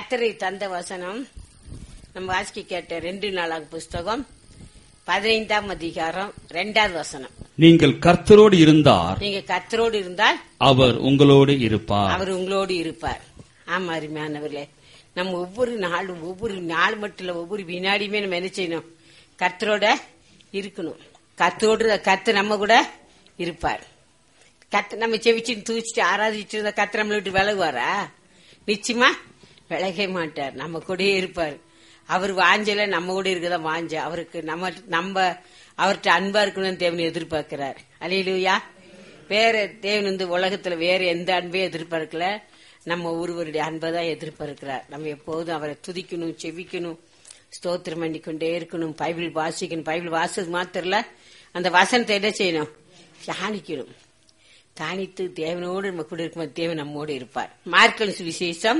கத்தரை தந்த வசனம் நம்ம வாசிக்க கேட்ட ரெண்டு நாளாக புஸ்தகம் பதினைந்தாம் அதிகாரம் ரெண்டாவது வசனம் நீங்கள் கர்த்தரோடு இருந்தார் நீங்க கத்தரோடு இருந்தால் அவர் உங்களோடு இருப்பார் அவர் உங்களோடு இருப்பார் ஆமா அருமையானவர்களே நம்ம ஒவ்வொரு நாளும் ஒவ்வொரு நாள் மட்டும் இல்ல ஒவ்வொரு வினாடியுமே நம்ம என்ன செய்யணும் கர்த்தரோட இருக்கணும் கத்தரோடு கத்து நம்ம கூட இருப்பார் கத்து நம்ம செவிச்சு தூச்சிட்டு ஆராதிச்சுட்டு இருந்த கத்து நம்மளை விட்டு விலகுவாரா நிச்சயமா விலகவே மாட்டார் நம்ம கூடயே இருப்பார் அவர் வாஞ்சல நம்ம கூட இருக்கதான் வாஞ்ச அவருக்கு நம்ம நம்ம அவர்கிட்ட அன்பா இருக்கணும்னு தேவன் எதிர்பார்க்கிறார் அலையிலுயா வேற தேவன் வந்து உலகத்துல வேற எந்த அன்பையும் எதிர்பார்க்கல நம்ம ஒருவருடைய அன்பை தான் எதிர்பார்க்கிறார் நம்ம எப்போதும் அவரை துதிக்கணும் செவிக்கணும் ஸ்தோத்திரம் பண்ணிக்கொண்டே இருக்கணும் பைபிள் வாசிக்கணும் பைபிள் வாசது மாத்திரல அந்த வசனத்தை என்ன செய்யணும் தியானிக்கணும் தானித்து தேவனோடு நம்ம கூட இருக்கும்போது தேவன் நம்மோடு இருப்பார் மார்க்கல் சுவிசேஷம்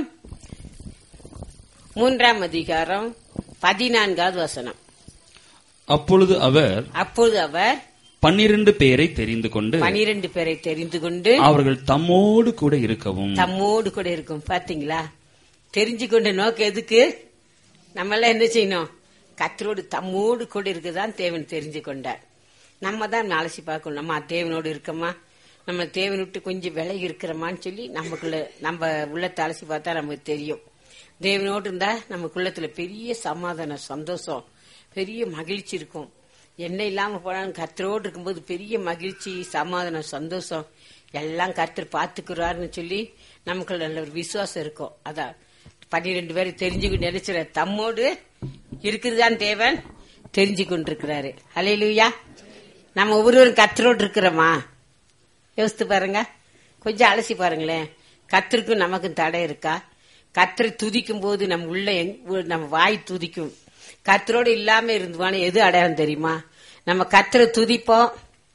மூன்றாம் அதிகாரம் பதினான்காவது வசனம் அப்பொழுது அவர் அப்பொழுது அவர் பன்னிரண்டு பேரை தெரிந்து கொண்டு பனிரெண்டு பேரை தெரிந்து கொண்டு அவர்கள் தம்மோடு கூட இருக்கவும் தம்மோடு கூட இருக்கும் பாத்தீங்களா தெரிஞ்சு கொண்ட நோக்கம் எதுக்கு நம்ம எல்லாம் என்ன செய்யணும் கத்தரோடு தம்மோடு கூட இருக்குதான் தேவன் தெரிஞ்சு கொண்டார் நம்ம தான் அலசி பார்க்கணும் நம்ம தேவனோடு இருக்கோமா நம்ம தேவன் விட்டு கொஞ்சம் விலகி இருக்கிறோமான்னு சொல்லி நமக்குள்ள நம்ம உள்ளத்தை அலசி பார்த்தா நமக்கு தெரியும் தேவனோடு இருந்தா நம்ம குள்ளத்துல பெரிய சமாதானம் சந்தோஷம் பெரிய மகிழ்ச்சி இருக்கும் என்ன இல்லாம போனாலும் கர்த்தரோடு இருக்கும்போது பெரிய மகிழ்ச்சி சமாதானம் சந்தோஷம் எல்லாம் கர்த்தர் பாத்துக்கிறாருன்னு சொல்லி நமக்குள்ள நல்ல ஒரு விசுவாசம் இருக்கும் அதான் பன்னிரெண்டு பேரை தெரிஞ்சுக்கிட்டு நினைச்சிட தம்மோடு இருக்குதுதான் தேவன் தெரிஞ்சு கொண்டிருக்கிறாரு அலையிலுயா நம்ம ஒவ்வொருவரும் கர்த்தரோடு இருக்கிறோமா யோசித்து பாருங்க கொஞ்சம் அலசி பாருங்களேன் கத்திற்கும் நமக்கும் தடை இருக்கா கத்தரை துதிக்கும் போது நம்ம உள்ள எங்க- நம்ம வாய் துதிக்கும் கத்தரோடு இல்லாம இருந்துவான எது அடையாளம் தெரியுமா நம்ம கத்தரை துதிப்போம்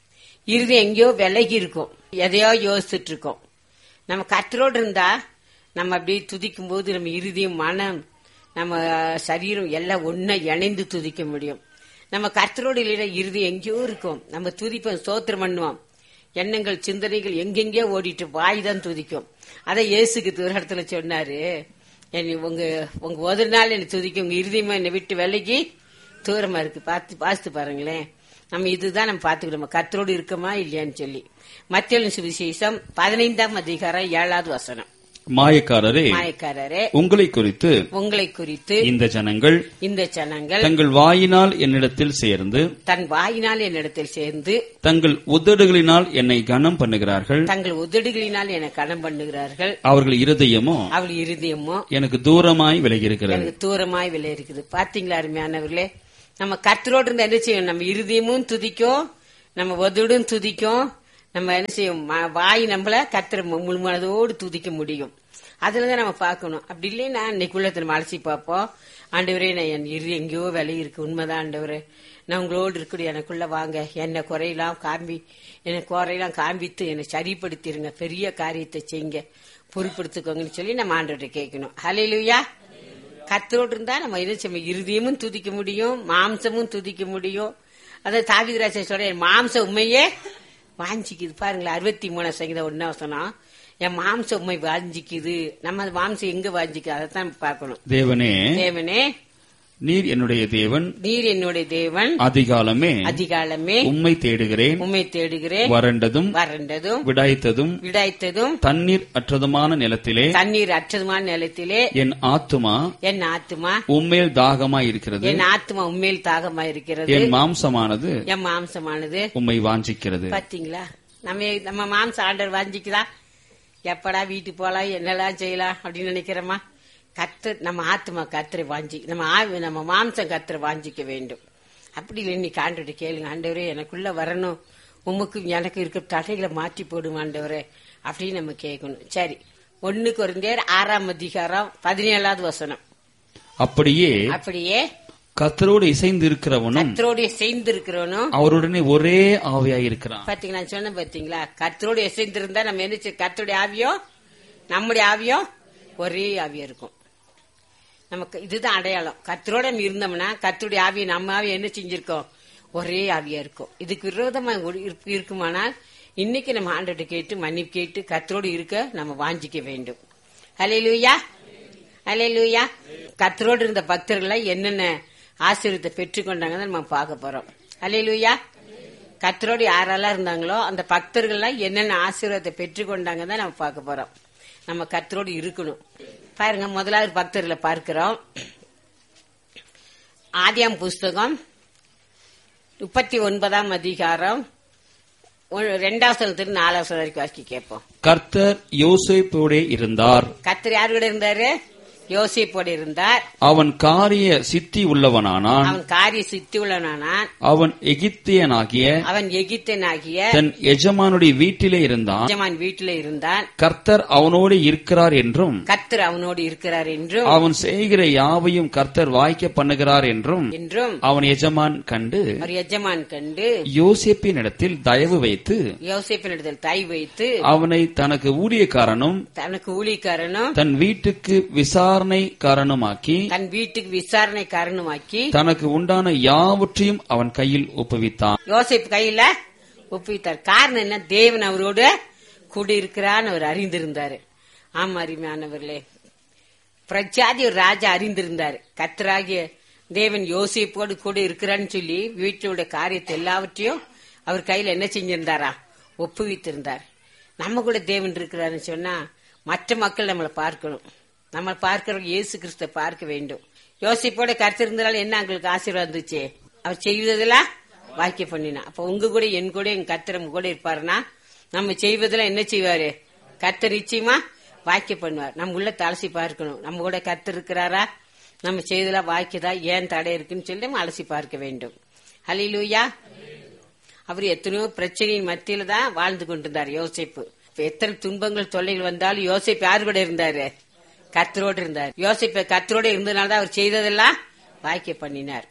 இறுதி எங்கேயோ விலகி இருக்கும் எதையோ யோசிச்சுட்டு இருக்கோம் நம்ம கத்தரோடு இருந்தா நம்ம அப்படியே துதிக்கும் போது நம்ம இறுதியும் மனம் நம்ம சரீரம் எல்லாம் ஒன்னா இணைந்து துதிக்க முடியும் நம்ம கர்த்தரோடு இல்லைன்னா இறுதி எங்கேயோ இருக்கும் நம்ம துதிப்போம் ஸ்தோத்திரம் பண்ணுவோம் எண்ணங்கள் சிந்தனைகள் எங்கெங்கேயோ ஓடிட்டு வாய் தான் துதிக்கும் அதை இயேசுக்கு ஒரு இடத்துல சொன்னாரு என்னை உங்க உங்க ஒரு நாள் என்னை துதிக்கும் உங்க இறுதியமா என்னை விட்டு விலகி தூரமா இருக்கு பார்த்து பார்த்து பாருங்களேன் நம்ம இதுதான் நம்ம பார்த்துக்கணும் நம்ம கர்த்தரோடு இருக்கமா இல்லையான்னு சொல்லி மத்திய சுவிசேஷம் பதினைந்தாம் அதிகாரம் ஏழாவது வசனம் மாயக்காரரே மாயக்காரரே உங்களை குறித்து உங்களை குறித்து இந்த ஜனங்கள் இந்த ஜனங்கள் தங்கள் வாயினால் என்னிடத்தில் சேர்ந்து தன் வாயினால் என்னிடத்தில் சேர்ந்து தங்கள் உதடுகளினால் என்னை கனம் பண்ணுகிறார்கள் தங்கள் உதடுகளினால் என கடன் பண்ணுகிறார்கள் அவர்கள் இருதயமோ அவள் இருதயமோ எனக்கு தூரமாய் விலகியிருக்கிறது எனக்கு தூரமாய் விலை இருக்குது பாத்தீங்களா அருமையானவர்களே நம்ம கர்த்தரோடு இருந்தா என்ன செய்யும் நம்ம இருதயமும் துதிக்கும் நம்ம உதடும் துதிக்கும் நம்ம என்ன செய்யும் ம- வாய் நம்மள கத்திர முழு மனதோடு துதிக்க முடியும் அதுலதான் நம்ம பார்க்கணும் அப்படி இல்லைன்னா இன்னைக்குள்ள நம்ம அலசி பார்ப்போம் ஆண்டவரே நான் என் இரு எங்கேயோ விலை இருக்கு உண்மைதான் ஆண்டவரே நான் உங்களோடு இருக்கக்கூடிய எனக்குள்ள வாங்க என்ன குறையெல்லாம் காம்பி என்ன குறையெல்லாம் காண்பித்து என்னை சரிப்படுத்திருங்க பெரிய காரியத்தை செய்யுங்க பொறுப்படுத்திக்கோங்கன்னு சொல்லி நம்ம ஆண்டவர்கிட்ட கேட்கணும் ஹalleluya கத்தரோடு இருந்தா நம்ம என்ன செய்ய இருதயமும் துதிக்க முடியும் மாம்சமும் துதிக்க முடியும் அதாவது தாவிதராஜ சொல்ற என் மாம்ச உண்மையே வாஞ்சிக்குது பாருங்களேன் அறுபத்தி மூணு சங்கீதம் ஒன்னா வசனம் என் மாம்ச உண்மை வாஞ்சிக்குது நம்ம அந்த மாம்சம் எங்க வாஞ்சிக்குது அதைத்தான் பார்க்கணும் தேவனே தேவனே நீர் என்னுடைய தேவன் நீர் என்னுடைய தேவன் அதிகாலமே அதிகாலமே உம்மை தேடுகிறேன் உண்மை தேடுகிறேன் வறண்டதும் வறண்டதும் விடாய்த்ததும் விடாய்த்ததும் தண்ணீர் அற்றதுமான நிலத்திலே தண்ணீர் அற்றதுமான நிலத்திலே என் ஆத்துமா என் ஆத்துமா உம்மேல் தாகமாய் இருக்கிறது என் ஆத்துமா உண்மையில் தாகமா இருக்கிறது என் மாம்சமானது என் மாம்சமானது உம்மை வாஞ்சிக்கிறது பாத்தீங்களா நம்ம நம்ம மாம்சம் ஆர்டர் வாங்கிக்குதா எப்படா வீட்டுக்கு போலாம் என்னெல்லாம் செய்யலாம் அப்படின்னு நினைக்கிறோமா கத்து நம்ம ஆத்மா கத்திரை வாஞ்சி நம்ம ஆவி நம்ம மாம்சம் கத்திரை வாஞ்சிக்க வேண்டும் அப்படி இல்லை இன்னைக்கு ஆண்டவரை கேளுங்க ஆண்டவரே எனக்குள்ள வரணும் உமக்கு எனக்கு இருக்க தடைகளை மாற்றி போடும் ஆண்டவரே அப்படின்னு நம்ம கேட்கணும் சரி ஒண்ணு குறைந்தேர் ஆறாம் அதிகாரம் பதினேழாவது வசனம் அப்படியே அப்படியே கத்தரோடு இசைந்து இருக்கிறவனும் கத்தரோடு சேர்ந்து இருக்கிறவனும் அவருடனே ஒரே ஆவியாயிருக்கிறான் பாத்தீங்களா நான் சொன்னேன் பாத்தீங்களா கர்த்தரோடு இசைந்திருந்தா நம்ம என்ன செய்ய- கர்த்தருடைய ஆவியோ நம்முடைய ஆவியோ ஒரே ஆவியா இருக்கும் நமக்கு இதுதான் அடையாளம் கர்த்தரோட நம்ம இருந்தோம்னா கர்த்தருடைய ஆவியை நம்ம ஆவியை என்ன செஞ்சிருக்கோம் ஒரே ஆவியா இருக்கும் இதுக்கு விரோதமா ஒரு இருப்பு இருக்குமானால் இன்னைக்கு நம்ம ஆண்டோட கேட்டு மன்னிப்பு கேட்டு கர்த்தரோடு இருக்க நம்ம வாஞ்சிக்க வேண்டும் ஹalleluya அல்லேலூயா கத்தரோடு இருந்த பக்தர்கள் என்னென்ன ஆசீர்வாதத்தை பெற்றுக்கொண்டாங்கன்னு நம்ம பார்க்க போறோம் அல்லேலூயா கத்தரோடு யாரெல்லாம் இருந்தாங்களோ அந்த பக்தர்கள்லாம் என்னென்ன ஆசீர்வாதத்தை பெற்றுக்கொண்டாங்க தான் நம்ம பார்க்க போறோம் நம்ம கத்தரோடு இருக்கணும் பாருங்க முதலாவது பக்தர்களை பார்க்கிறோம் ஆதியாம் புஸ்தகம் முப்பத்தி ஒன்பதாம் அதிகாரம் ஒரு- ரெண்டாவது சனத்திலிருந்து நாலாவது சனம் வரைக்கும் வாசிக்க கேட்போம் கர்த்தர் யோசேப்போடே இருந்தார் கத்தர் யார் கூட இருந்தாரு யோசிப்போடு இருந்தார் அவன் காரிய சித்தி உள்ளவனானான் அவன் காரிய சித்தி உள்ளவனானான் அவன் எகிப்தியனாகிய அவன் எகிப்தனாகிய தன் எஜமானுடைய வீட்டிலே இருந்தான் எஜமான் வீட்டில இருந்தான் கர்த்தர் அவனோடு இருக்கிறார் என்றும் கத்தர் அவனோடு இருக்கிறார் என்றும் அவன் செய்கிற யாவையும் கர்த்தர் வாய்க்க பண்ணுகிறார் என்றும் என்றும் அவன் எஜமான் கண்டு அவர் எஜமான் கண்டு யோசேப்பினிடத்தில் தயவு வைத்து யோசிப்பினிடத்தில் தாய் வைத்து அவனை தனக்கு ஊழியக்காரனும் தனக்கு ஊழிக்காரனும் தன் வீட்டுக்கு விசாரணைக்காரனுமாக்கி தன் வீட்டுக்கு விசாரணை காரணமாக்கி தனக்கு உண்டான யாவற்றையும் அவன் கையில் ஒப்புவித்தான் யோசிப்பு கையில ஒப்புவித்தார் காரணம் என்ன தேவன் அவரோடு கூடியிருக்கிறான்னு அவர் அறிந்திருந்தாரு ஆமா அருமையானவர்களே பிரஜாதி ஒரு ராஜா அறிந்திருந்தார் கத்தராகிய தேவன் யோசிப்போடு கூட இருக்கிறான்னு சொல்லி வீட்டோட காரியத்தை எல்லாவற்றையும் அவர் கையில என்ன செஞ்சிருந்தாரா ஒப்புவித்திருந்தார் நம்ம கூட தேவன் இருக்கிறாருன்னு சொன்னா மற்ற மக்கள் நம்மளை பார்க்கணும் நம்ம பார்க்கிற இயேசு கிறிஸ்த பார்க்க வேண்டும் யோசிப்போட கருத்திருந்தாலும் என்ன எங்களுக்கு ஆசீர்வாதம் இருந்துச்சு அவர் செய்வதெல்லாம் வாக்கிய பண்ணினா அப்ப உங்க கூட என் கூட என் கத்திரம் கூட இருப்பாருன்னா நம்ம செய்வதெல்லாம் என்ன செய்வாரு கர்த்தர் நிச்சயமா வாக்கிய பண்ணுவார் நம்ம உள்ள தலசி பார்க்கணும் நம்ம கூட கர்த்தர் இருக்கிறாரா நம்ம செய்தெல்லாம் வாக்கியதா ஏன் தடை இருக்குன்னு சொல்லி நம்ம அலசி பார்க்க வேண்டும் ஹலிலூயா அவர் எத்தனையோ பிரச்சனையின் மத்தியில தான் வாழ்ந்து கொண்டிருந்தார் யோசிப்பு இப்ப எத்தனை துன்பங்கள் தொல்லைகள் வந்தாலும் யோசிப்பு யாரு கூட இருந்தாரு கத்தரோடு இருந்தார் யோசிப்பு கத்தரோடு இருந்ததுனால தான் அவர் செய்ததெல்லாம் வாக்கிய பண்ணினார்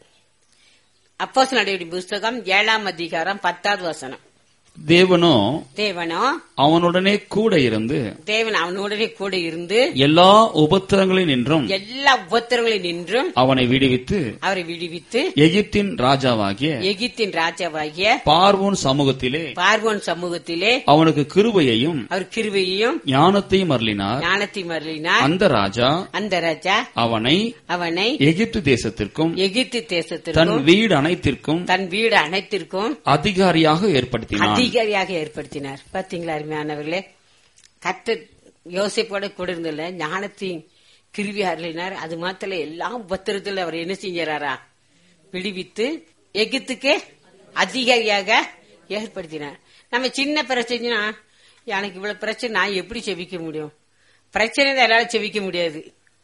அப்போஸ் நடவடிக்கை புஸ்தகம் ஏழாம் அதிகாரம் பத்தாவது வசனம் தேவனோ தேவனோ அவனுடனே கூட இருந்து தேவன் அவனுடனே கூட இருந்து எல்லா உபத்திரங்களில் நின்றும் எல்லா உபத்திரங்களில் நின்றும் அவனை விடுவித்து அவரை விடுவித்து எகிப்தின் ராஜாவாகிய எகிப்தின் ராஜாவாகிய பார்வோன் சமூகத்திலே பார்வோன் சமூகத்திலே அவனுக்கு கிருபையையும் அவர் கிருபையையும் ஞானத்தையும் அருளினார் ஞானத்தை மருளினார் அந்த ராஜா அந்த ராஜா அவனை அவனை எகிப்து தேசத்திற்கும் எகிப்து தன் தேசத்திற்கும் வீடு அனைத்திற்கும் தன் வீடு அனைத்திற்கும் அதிகாரியாக ஏற்படுத்தினான் அதிகாரியாக ஏற்படுத்தினார் பாத்தீங்களா அருமையானவர்களே கத்த யோசிப்போட கூட இருந்தல ஞானத்தின் கிருவி அருளினார் அது மாத்திர எல்லா உபத்திரத்தில் அவர் என்ன செஞ்சாரா விடுவித்து எகிப்துக்கு அதிகாரியாக ஏற்படுத்தினார் நம்ம சின்ன பிரச்சனைனா எனக்கு இவ்வளவு பிரச்சனை நான் எப்படி செவிக்க முடியும் பிரச்சனை தான் என்னால செவிக்க முடியாது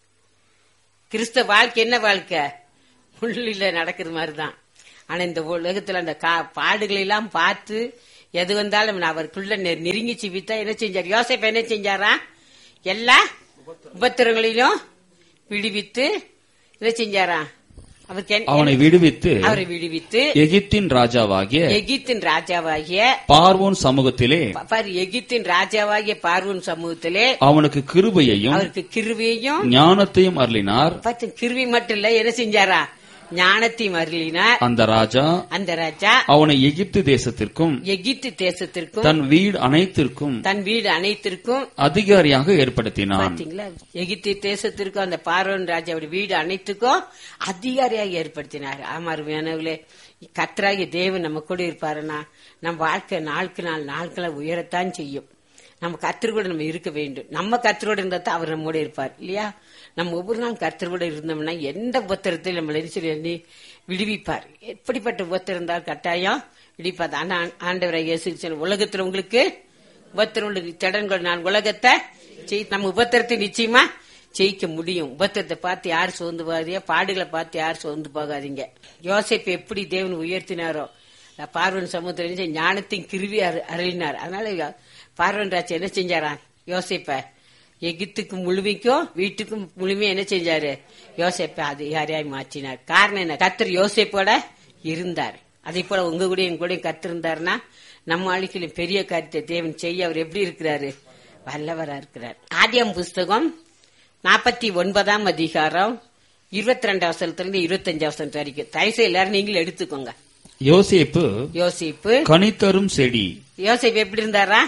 கிறிஸ்தவ வாழ்க்கை என்ன வாழ்க்கை உள்ளில நடக்கிற மாதிரி தான் ஆனா இந்த உலகத்துல அந்த கா பாடுகளை எல்லாம் பார்த்து எது வந்தாலும் நான் அவருக்குள்ள நெ- நெருங்கி சிவித்தா என்ன செஞ்சார் யோசேப் என்ன செஞ்சாரா எல்லா உபத்திரங்களிலும் விடுவித்து என்ன செஞ்சாரா அவருக்கு என்ன- அவனை விடுவித்து அவரை விடுவித்து எகிப்தின் ராஜாவாகிய எகிப்தின் ராஜாவாகிய பார்வோன் சமூகத்திலே ப- பாரு எகிப்தின் ராஜாவாகிய பார்வன் சமூகத்திலே அவனுக்கு கிருபையையும் அவருக்கு கிருவியையும் ஞானத்தையும் அருளினார் பார்த்து கிருவி மட்டும் இல்ல என்ன செஞ்சாரா ஞானத்தையும் அருளினார் அந்த ராஜா அந்த ராஜா அவனை எகிப்து தேசத்திற்கும் எகிப்து தேசத்திற்கும் தன் வீடு அனைத்திற்கும் தன் வீடு அனைத்திற்கும் அதிகாரியாக ஏற்படுத்தினான் பாத்தீங்களா எகிப்து தேசத்திற்கும் அந்த பார்வன் ராஜாவுடைய வீடு அனைத்துக்கும் அதிகாரியாக ஏற்படுத்தினார் ஆமா அருமையானவர்களே கத்தராகிய தேவன் நம்ம கூட இருப்பாருன்னா நம்ம வாழ்க்கை நாளுக்கு நாள் நாட்களை உயரத்தான் செய்யும் நம்ம கத்தர் கூட நம்ம இருக்க வேண்டும் நம்ம கத்தரோட இருந்தா தான் அவர் நம்மோட இருப்பார் இல்லையா நம்ம ஒவ்வொரு நாள் கத்தர் கூட இருந்தோம்னா எந்த உபத்திரத்தில் நம்ம எரிச்சல் எண்ணி விடுவிப்பார் எப்படிப்பட்ட உபத்திரம் இருந்தால் கட்டாயம் விடுவிப்பார் ஆனா ஆண்டவரை இயேசு உலகத்துல உங்களுக்கு உபத்திரம் உண்டு திடன்கள் நான் உலகத்தை ஜெயி- நம்ம உபத்திரத்தை நிச்சயமா ஜெயிக்க முடியும் உபத்திரத்தை பார்த்து யார் சோர்ந்து போகாதீங்க பாடுகளை பார்த்து யார் சோர்ந்து போகாதீங்க யோசேப்பு எப்படி தேவன் உயர்த்தினாரோ பார்வன் சமுத்திரம் ஞானத்தின் கிருவி அரு- அருளினார் அதனால பார்வன் ராஜா என்ன செஞ்சாராம் யோசிப்ப எகித்துக்கு முழுமைக்கும் வீட்டுக்கும் முழுமையா என்ன செஞ்சாரு யோசேப்ப அதிகாரியாய் மாற்றினார் காரணம் என்ன கத்தர் யோசேப்போட இருந்தார் அதே போல உங்க கூட என் கூட கத்திருந்தாருன்னா நம்ம வாழ்க்கையில பெரிய காரியத்தை தேவன் செய்ய அவர் எப்படி இருக்கிறாரு வல்லவரா இருக்கிறார் ஆதியம் புஸ்தகம் நாற்பத்தி ஒன்பதாம் அதிகாரம் இருபத்தி ரெண்டாம் வசனத்திலிருந்து இருபத்தஞ்சு வசனம் வரைக்கும் தயவுசெய்து எல்லாரும் நீங்களும் எடுத்துக்கோங்க யோசேப்பு யோசிப்பு கனித்தரும் செடி யோசிப்பு எப்படி இருந்தாரா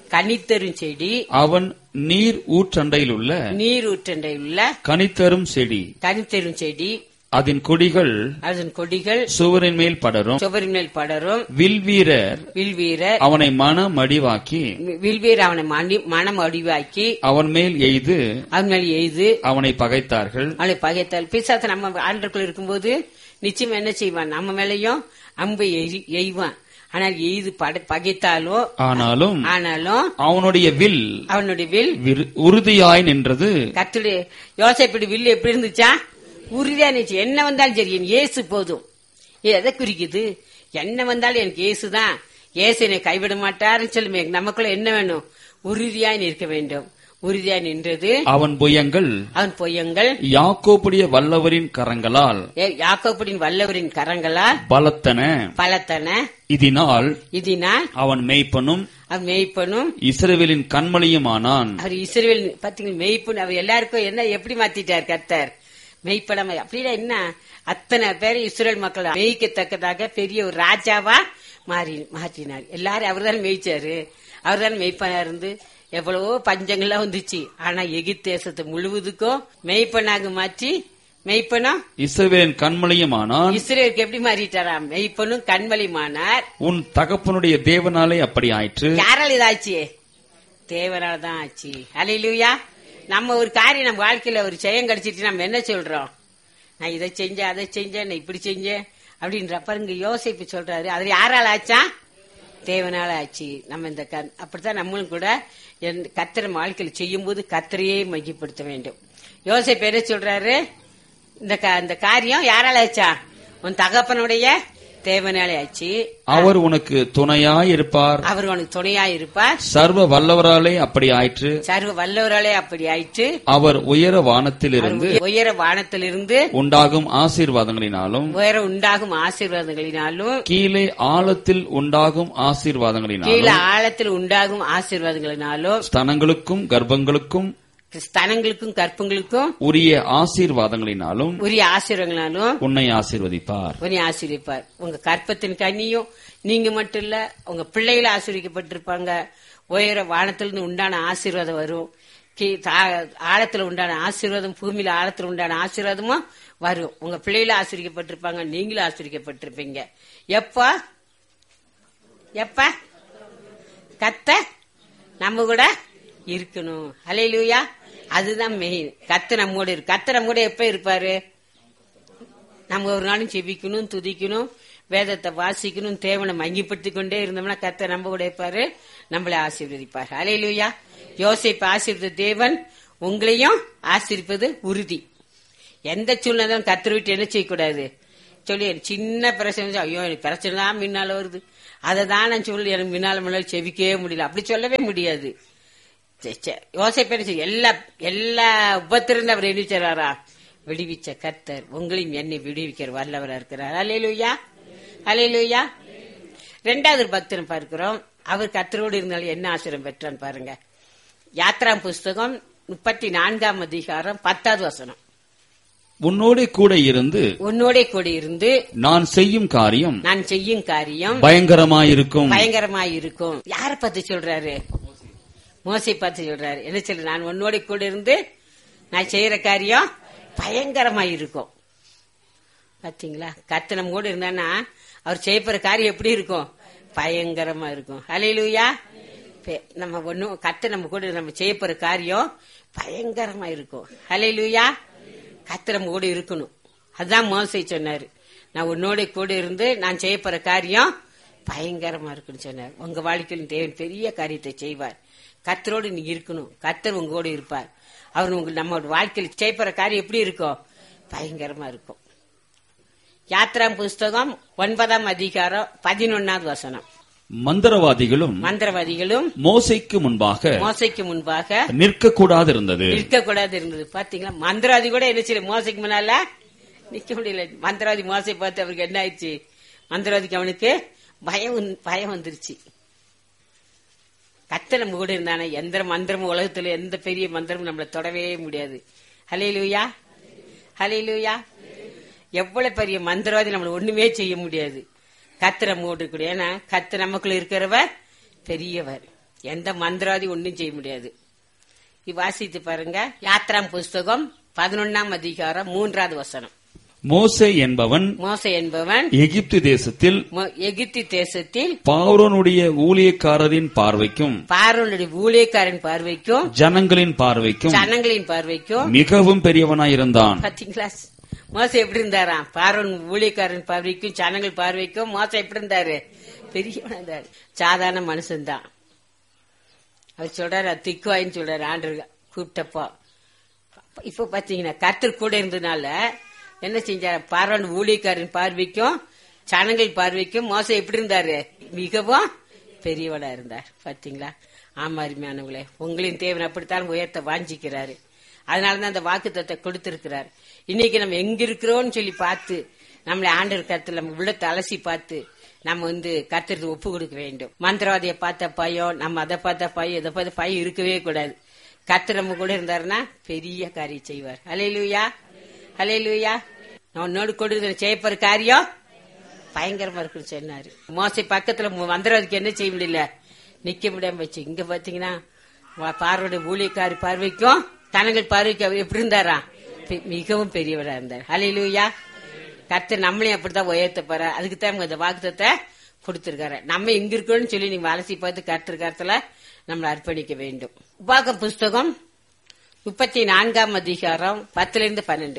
கனித்தரும் செடி அவன் நீர் ஊற்றண்டையில் உள்ள நீர் ஊற்றண்டை உள்ள கனித்தரும் செடி கனித்தரும் செடி அதன் கொடிகள் அதன் கொடிகள் சுவரின் மேல் படரும் சுவரின் மேல் படரும் வில்வீரர் வில்வீரர் அவனை மனமடிவாக்கி வில்வீர் அவனை மணி மனம் அடிவாக்கி அவன் மேல் எய்து அவன் மேல் எய்து அவனை பகைத்தார்கள் அவனை பகைத்தால் பிசாசு நம்ம ஆண்டுக்குள்ள இருக்கும்போது நிச்சயம் என்ன செய்வான் நம்ம மேலயும் அம்பை எய்- எய்வான் ஆனால் எய்து பட பகைத்தாலும் ஆனாலும் ஆனாலும் அவனுடைய வில் அவனுடைய வில் விரு- உறுதியாய் நின்றது கத்துடைய யோசைப்படி வில் எப்படி இருந்துச்சா உறுதியா இருந்துச்சு என்ன வந்தாலும் சரி என் இயேசு போதும் இது எதை குறிக்குது என்ன வந்தாலும் எனக்கு இயேசு தான் இயேசு என்னை கைவிட மாட்டாருன்னு சொல்லுமே நமக்குள்ள என்ன வேணும் உறுதியாய் நிற்க வேண்டும் உறுதியாய் நின்றது அவன் புயங்கள் அவன் பொய்யங்கள் யாக்கோப்புடைய வல்லவரின் கரங்களால் யாக்கோப்படின் வல்லவரின் கரங்களால் பலத்தன பலத்தன இதனால் இதனால் அவன் மேய்ப்பனும் அவன் மேய்ப்பனும் இஸ்ரவேலின் கண்மணியுமானான் அவர் இஸ்ரேல் பாத்தீங்களா மெய்ப்பன் அவர் எல்லாருக்கும் என்ன எப்படி மாத்திட்டார் கர்த்தர் மெய்ப்படம் அப்படின்னா என்ன அத்தனை பேர் இஸ்ரேல் மக்கள் மேய்க்கத்தக்கதாக பெரிய ஒரு ராஜாவா மாறி மாற்றினார் எல்லாரும் அவர் தான் மேய்ச்சாரு அவர் தான் மெய்ப்பனா இருந்து எவ்வளவோ பஞ்சங்கள்லாம் வந்துச்சு ஆனா எகிப்து தேசத்தை முழுவதுக்கும் மெய்ப்பனாக மாற்றி மெய்ப்பனும் இஸ்ரவேலின் கண்மணியுமானான் இஸ்ரேலுக்கு எப்படி மாறிட்டாராம் மெய்ப்பனும் கண்மலிமானார் உன் தகப்பனுடைய தேவனாலே அப்படி ஆயிற்று யாரால இதாச்சு தேவனால தான் ஆச்சு அலையிலுயா நம்ம ஒரு காரியம் நம்ம வாழ்க்கையில ஒரு ஜெயம் கிடைச்சிட்டு நம்ம என்ன சொல்றோம் நான் இதை செஞ்சேன் அதை செஞ்சேன் நான் இப்படி செஞ்சேன் அப்படின்ற பாருங்க யோசிப்பு சொல்றாரு அது யாரால ஆச்சா தேவனால ஆச்சு நம்ம இந்த க- அப்படித்தான் நம்மளும் கூட என் கத்திர வாழ்க்கையில செய்யும் போது கத்திரையே மையப்படுத்த வேண்டும் யோசிப்பு என்ன சொல்றாரு இந்த க- இந்த காரியம் யாரால ஆச்சா உன் தகப்பனுடைய தேவனாலே ஆச்சு அவர் உனக்கு துணையாய் இருப்பார் அவர் உனக்கு துணையா இருப்பார் சர்வ வல்லவராலே அப்படி ஆயிற்று சர்வ வல்லவராலே அப்படி ஆயிற்று அவர் உயர வானத்திலிருந்து அவர் உயர வானத்திலிருந்து உண்டாகும் ஆசீர்வாதங்களினாலும் உயர உண்டாகும் ஆசீர்வாதங்களினாலும் கீழே ஆழத்தில் உண்டாகும் கீழே ஆசீர்வாதங்களினாலும் ஆழத்தில் உண்டாகும் ஆசீர்வாதங்களினாலும் ஸ்தனங்களுக்கும் கர்ப்பங்களுக்கும் ஸ்தனங்களுக்கும் கற்பங்களுக்கும் உரிய ஆசீர்வாதங்களினாலும் உரிய ஆசீர்வாதங்களினாலும் உன்னை ஆசீர்வதிப்பார் உன்னை ஆசீர்விப்பார் உங்க கற்பத்தின் கனியும் நீங்க மட்டும் இல்ல உங்க பிள்ளைகளை ஆசீர்விக்கப்பட்டிருப்பாங்க உயர வானத்திலிருந்து உண்டான ஆசீர்வாதம் வரும் கீ- தா- ஆழத்துல உண்டான ஆசீர்வாதம் பூமியில ஆழத்துல உண்டான ஆசீர்வாதமும் வரும் உங்க பிள்ளைகளை ஆசீர்விக்கப்பட்டிருப்பாங்க நீங்களும் ஆசீர்விக்கப்பட்டிருப்பீங்க எப்ப எப்ப கத்த நம்ம கூட இருக்கணும் அலையிலூயா அதுதான் மெயின் கத்த நம்மோட இருக்கு கத்த நம்ம கூட எப்ப இருப்பாரு நம்ம ஒரு நாளும் செபிக்கணும் துதிக்கணும் வேதத்தை வாசிக்கணும் தேவனை மங்கிப்படுத்தி கொண்டே இருந்தோம்னா கத்த நம்ம கூட இருப்பாரு நம்மளை ஆசீர்வதிப்பார் அலையிலுயா யோசிப்பு ஆசீர்வத தேவன் உங்களையும் ஆசீர்ப்பது உறுதி எந்த சூழ்நிலையும் கத்தர் விட்டு என்ன செய்யக்கூடாது சொல்லி சின்ன பிரச்சனை வந்து, ஐயோ எனக்கு பிரச்சனை தான் முன்னால வருது அதை தான் நான் சொல்லி எனக்கு முன்னால முன்னால செவிக்கவே முடியல அப்படி சொல்லவே முடியாது யோசிப்பேன் எல்லா எல்லா உபத்திலிருந்து அவர் என்ன செய்றாரா விடுவிச்ச கர்த்தர் உங்களையும் என்னை விடுவிக்கிற வல்லவரா இருக்கிறார் அலையிலுயா அலையிலுயா ரெண்டாவது பக்தன் பார்க்கிறோம் அவர் கர்த்தரோடு இருந்தாலும் என்ன ஆசிரியம் பெற்றான்னு பாருங்க யாத்ரா புஸ்தகம் முப்பத்தி நான்காம் அதிகாரம் பத்தாவது வசனம் உன்னோடே கூட இருந்து உன்னோட கூட இருந்து நான் செய்யும் காரியம் நான் செய்யும் காரியம் பயங்கரமாயிருக்கும் பயங்கரமாய் இருக்கும் யார பத்தி சொல்றாரு மோசை பார்த்து சொல்றாரு என்ன சொல்லு நான் உன்னோட கூட இருந்து நான் செய்யற காரியம் பயங்கரமாய் இருக்கும் பாத்தீங்களா கத்து நம்ம கூட இருந்தானா அவர் செய்யப்படுற காரியம் எப்படி இருக்கும் பயங்கரமா இருக்கும் அலையிலுயா நம்ம ஒன்னும் கத்து நம்ம கூட நம்ம செய்யப்படுற காரியம் பயங்கரமா இருக்கும் அலையிலுயா கத்து நம்ம கூட இருக்கணும் அதுதான் மோசை சொன்னாரு நான் உன்னோட கூட இருந்து நான் செய்யப்படுற காரியம் பயங்கரமா இருக்குன்னு சொன்னார் உங்க வாழ்க்கையில் தேவன் பெரிய காரியத்தை செய்வார் கத்தரோடு நீங்க இருக்கணும் கத்தர் உங்களோட இருப்பார் அவர் உங்க நம்ம வாழ்க்கையில் செய்யப்படுற காரியம் எப்படி இருக்கும் பயங்கரமா இருக்கும் யாத்ரா புஸ்தகம் ஒன்பதாம் அதிகாரம் பதினொன்னாவது வசனம் மந்திரவாதிகளும் மந்திரவாதிகளும் மோசைக்கு முன்பாக மோசைக்கு முன்பாக நிற்கக்கூடாது இருந்தது இருக்கக்கூடாது இருந்தது பாத்தீங்களா மந்திரவாதி கூட என்ன செய்யல மோசைக்கு முன்னால நிக்க முடியல மந்திரவாதி மோசை பார்த்து அவருக்கு என்ன ஆயிடுச்சு மந்திரவாதிக்கு அவனுக்கு பயம் வந்து- பயம் வந்துருச்சு கத்த நம்ம கூட இருந்தானே எந்த மந்திரமும் உலகத்துல எந்த பெரிய மந்திரமும் நம்மள தொடவே முடியாது ஹலே லூயா ஹலே லூயா எவ்வளவு பெரிய மந்திரவாதி நம்மள ஒண்ணுமே செய்ய முடியாது கத்து நம்ம கூட இருக்கக்கூடிய ஏன்னா கத்து நமக்குள்ள இருக்கிறவர் பெரியவர் எந்த மந்திரவாதி ஒன்றும் செய்ய முடியாது இது வாசித்து பாருங்க யாத்ராம் புஸ்தகம் பதினொன்னாம் அதிகாரம் மூன்றாவது வசனம் மோசே என்பவன் மோசை என்பவன் எகிப்து தேசத்தில் மொ- எகிப்து தேசத்தில் பார்வோனுடைய ஊழியக்காரரின் பார்வைக்கும் பார்வனுடைய ஊழியக்காரன் பார்வைக்கும் ஜனங்களின் பார்வைக்கும் ஜனங்களின் பார்வைக்கும் மிகவும் பெரியவனாயிருந்தான் பாத்தீங்களா மோசம் எப்படி இருந்தாராம் பார்வன் ஊழியக்காரன் பார்வைக்கும் ஜனங்கள் பார்வைக்கும் மோசம் எப்படி இருந்தாரு பெரியவனா இருந்தாரு சாதாரண மனுஷன்தான் அவர் சொல்றாரு அது திக்குவாயின்னு சொல்றாரு ஆண்டு கூப்பிட்டப்போ இப்ப பாத்தீங்கன்னா கர்த்தர் கூட இருந்ததுனால என்ன செஞ்சாரு பார்வன் ஊழியக்காரன் பார்வைக்கும் ஜனங்கள் பார்வைக்கும் மோசம் எப்படி இருந்தாரு மிகவும் பெரியவனா இருந்தார் பாத்தீங்களா ஆமா அருமையானவங்களே உங்களின் தேவன் அப்படித்தான் உயர்த்த வாஞ்சிக்கிறாரு அதனாலதான் அந்த வாக்குத்தத்தை கொடுத்திருக்கிறார் இன்னைக்கு நம்ம எங்க இருக்கிறோம்னு சொல்லி பார்த்து நம்மளை ஆண்டவர் கருத்துல நம்ம உள்ளத்தை அலசி பார்த்து நம்ம வந்து கர்த்தருக்கு ஒப்பு கொடுக்க வேண்டும் மந்திரவாதியை பார்த்த பயம் நம்ம அதை பார்த்த பயம் இதை பார்த்த பயம் இருக்கவே கூடாது கர்த்தர் நம்ம கூட இருந்தாருன்னா பெரிய காரியம் செய்வார் ஹலே லூயா ஹலே லூயா நான் உன்னோடு கொடுக்கிற செய்யப்போற காரியம் பயங்கரமா இருக்குன்னு சொன்னாரு மோசை பக்கத்துல மு- மந்திரவாதிக்கு என்ன செய்ய முடியல நிக்க முடியாம வச்சு இங்க பாத்தீங்கன்னா வா- பார்வையுடைய ஊழியக்காரி பார்வைக்கும் தனங்கள் பார்வைக்கு அவர் எப்படி இருந்தாரா பெ- மிகவும் பெரியவரா இருந்தார் ஹலே லூயா கர்த்தர் நம்மளையும் அப்படித்தான் உயர்த்த போற அதுக்கு தான் இந்த வாக்குத்தத்தை கொடுத்திருக்காரு நம்ம எங்க இருக்கோம்னு சொல்லி நீங்க அலசி பார்த்து கர்த்தர் கருத்துல நம்மளை அர்ப்பணிக்க வேண்டும் உபாகம் புஸ்தகம் முப்பத்தி நான்காம் அதிகாரம் பத்துல இருந்து பன்னெண்டு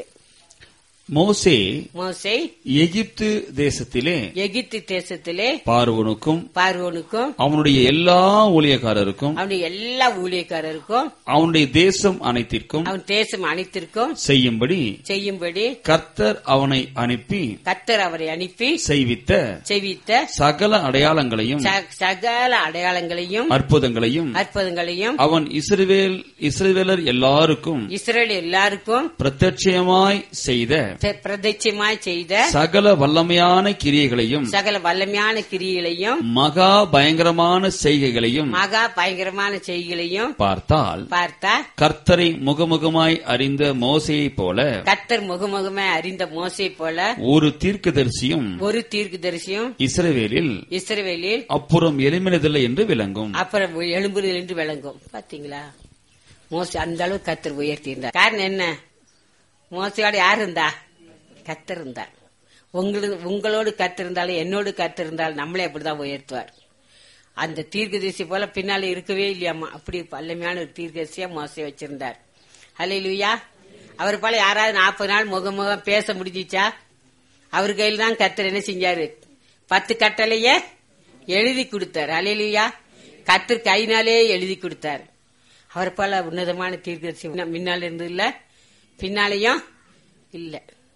மோசே மோசை எகிப்து தேசத்திலே எகிப்து தேசத்திலே பார்வோனுக்கும் பார்வோனுக்கும் அவனுடைய எல்லா ஊழியக்காரருக்கும் அவனுடைய எல்லா ஊழியக்காரருக்கும் அவனுடைய தேசம் அனைத்திற்கும் அவன் தேசம் அனைத்திற்கும் செய்யும்படி செய்யும்படி கர்த்தர் அவனை அனுப்பி கத்தர் அவரை அனுப்பி செய்வித்த செய்வித்த சகல அடையாளங்களையும் ச- சகல அடையாளங்களையும் அற்புதங்களையும் அற்புதங்களையும் அவன் இஸ்ரவேல் இஸ்ரவேலர் எல்லாருக்கும் இஸ்ரேல் எல்லாருக்கும் பிரத்யட்சயமாய் செய்த பிர- பிரதிட்சமாய் செய்த சகல வல்லமையான கிரியைகளையும் சகல வல்லமையான கிரியைகளையும் மகா பயங்கரமான செய்கைகளையும் மகா பயங்கரமான செய்திகளையும் பார்த்தால் பார்த்தா கர்த்தரை முகமுகமாய் அறிந்த மோசையைப் போல கத்தர் முகமுகமே அறிந்த மோசை போல ஒரு தீர்க்கதரிசியும் ஒரு தீர்க்கதரிசியும் இஸ்ரவேலில் இஸ்ரவேலில் அப்புறம் எளிமையதில்லை என்று விளங்கும் அப்புறம் எலும்புகள் என்று விளங்கும் பாத்தீங்களா மோசி அந்த அளவு கத்தர் உயர்த்தி இருந்தார் காரணம் என்ன மோசையோட யார் இருந்தா கத்தர் இருந்தார் உங்களுக்கு உங்களோடு கத்தர் இருந்தாலும் என்னோடு கத்தர் இருந்தாலும் நம்மளே அப்படிதான் உயர்த்துவார் அந்த தீர்க்கதரிசி போல பின்னால இருக்கவே இல்லையாமா அப்படி பல்லமையான ஒரு தீர்க்கதரிசியா மோசை வச்சிருந்தார் ஹலே லூயா அவர் போல யாராவது நாற்பது நாள் முகமுகம் பேச முடிஞ்சிச்சா அவர் கையில் தான் கத்தர் என்ன செஞ்சாரு பத்து கட்டளைய எழுதி கொடுத்தார் அலையிலுயா கத்தர் கைனாலே எழுதி கொடுத்தார் அவர் போல உன்னதமான தீர்க்கதரிசி முன்ன- முன்னால இருந்து இல்ல பின்னாலையும் இல்ல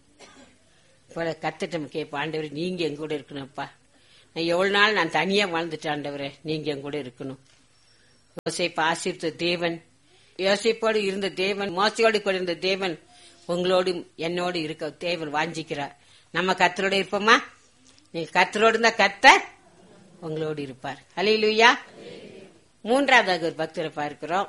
போல கத்திட்ட கேட்ப ஆண்டவர் நீங்க என் கூட இருக்கணும்ப்பா நான் எவ்வளவு நாள் நான் தனியா வாழ்ந்துட்டேன் ஆண்டவரே நீங்க என் கூட இருக்கணும் யோசேப்பு ஆசீர்த்த தேவன் யோசேப்போடு இருந்த தேவன் மோசையோடு கூட இருந்த தேவன் உங்களோடு என்னோடு இருக்க தேவன் வாஞ்சிக்கிறார் நம்ம கத்தரோட இருப்போமா நீங்க கத்தரோடு இருந்தா கத்தர் உங்களோடு இருப்பார் அலையிலுயா மூன்றாவதாக ஒரு பக்தரை பார்க்கிறோம்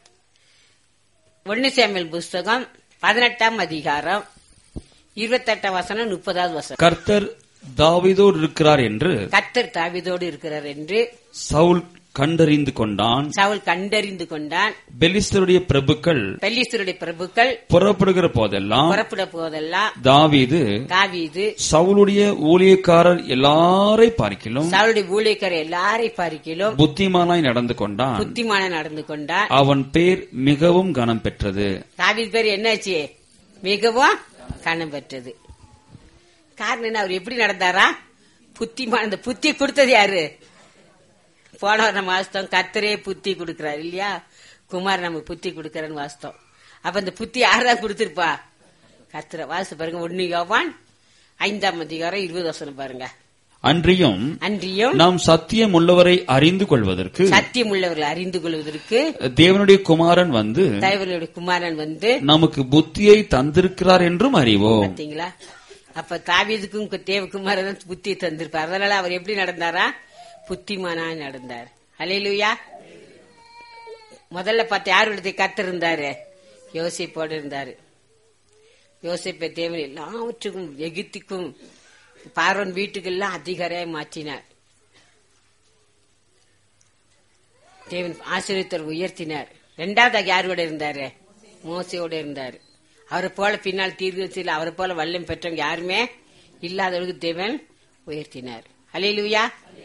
ஒன்னு சேமியல் புஸ்தகம் பதினெட்டாம் அதிகாரம் இருபத்தெட்டாம் வசனம் முப்பதாவது வசனம் கர்த்தர் தாவீதோடு இருக்கிறார் என்று கத்தர் தாவிதோடு இருக்கிறார் என்று சவுல் கண்டறிந்து கொண்டான் சவுல் கண்டறிந்து கொண்டான் பெலிஸ்தருடைய பிரபுக்கள் பெல்லீஸ்தருடைய பிரபுக்கள் புறப்படுகிற போதெல்லாம் புறப்பட போதெல்லாம் தாவீது தாவீது சவுலுடைய ஊழியக்காரர் எல்லாரை பார்க்கிலும் சவுளுடைய ஊழியக்கார எல்லாரையும் பார்க்கிலும் புத்திமானாய் நடந்து கொண்டான் புத்திமான நடந்து கொண்டான் அவன் பேர் மிகவும் கனம் பெற்றது தாவீது பேர் என்னாச்சு மிகவும் கனம் பெற்றது காரணம் என்ன அவர் எப்படி நடந்தாரா புத்திமான இந்த புத்தி கொடுத்தது யாரு போன வாரம் வாஸ்தவம் கத்தரே புத்தி கொடுக்கிறார் இல்லையா குமார் நமக்கு புத்தி கொடுக்கறன்னு வாஸ்தவம் அப்ப இந்த புத்தி யார்தான் கொடுத்திருப்பா கத்திர வாசு பாருங்க ஒன்னு யோவான் ஐந்தாம் அதிகாரம் இருபது வசனம் பாருங்க அன்றியும் அன்றியும் நாம் சத்தியம் உள்ளவரை அறிந்து கொள்வதற்கு சத்தியம் உள்ளவர்களை அறிந்து கொள்வதற்கு தேவனுடைய குமாரன் வந்து தேவனுடைய குமாரன் வந்து நமக்கு புத்தியை தந்திருக்கிறார் என்றும் அறிவோம் பாத்தீங்களா அப்ப தாவீதுக்கும் கு- தேவகுமாரன் தான் புத்தி தந்திருப்பார் அதனால அவர் எப்படி நடந்தாரா புத்திமானா நடந்தார் அலையிலுயா முதல்ல பார்த்து யார் விடத்தை கத்திருந்தாரு யோசிப்போடு இருந்தாரு யோசிப்பை தேவன் எல்லாவற்றுக்கும் எகிப்துக்கும் பார்வன் வீட்டுக்கெல்லாம் அதிகாரியாய் மாற்றினார் தேவன் ஆசீர்வத்தர் உயர்த்தினார் ரெண்டாவதாக யார் கூட இருந்தாரு மோசையோட இருந்தாரு அவரை போல பின்னால் தீர்க்கத்தில் அவரை போல வல்லம் பெற்றவங்க யாருமே இல்லாதவர்களுக்கு தேவன் உயர்த்தினார் அலையிலுயா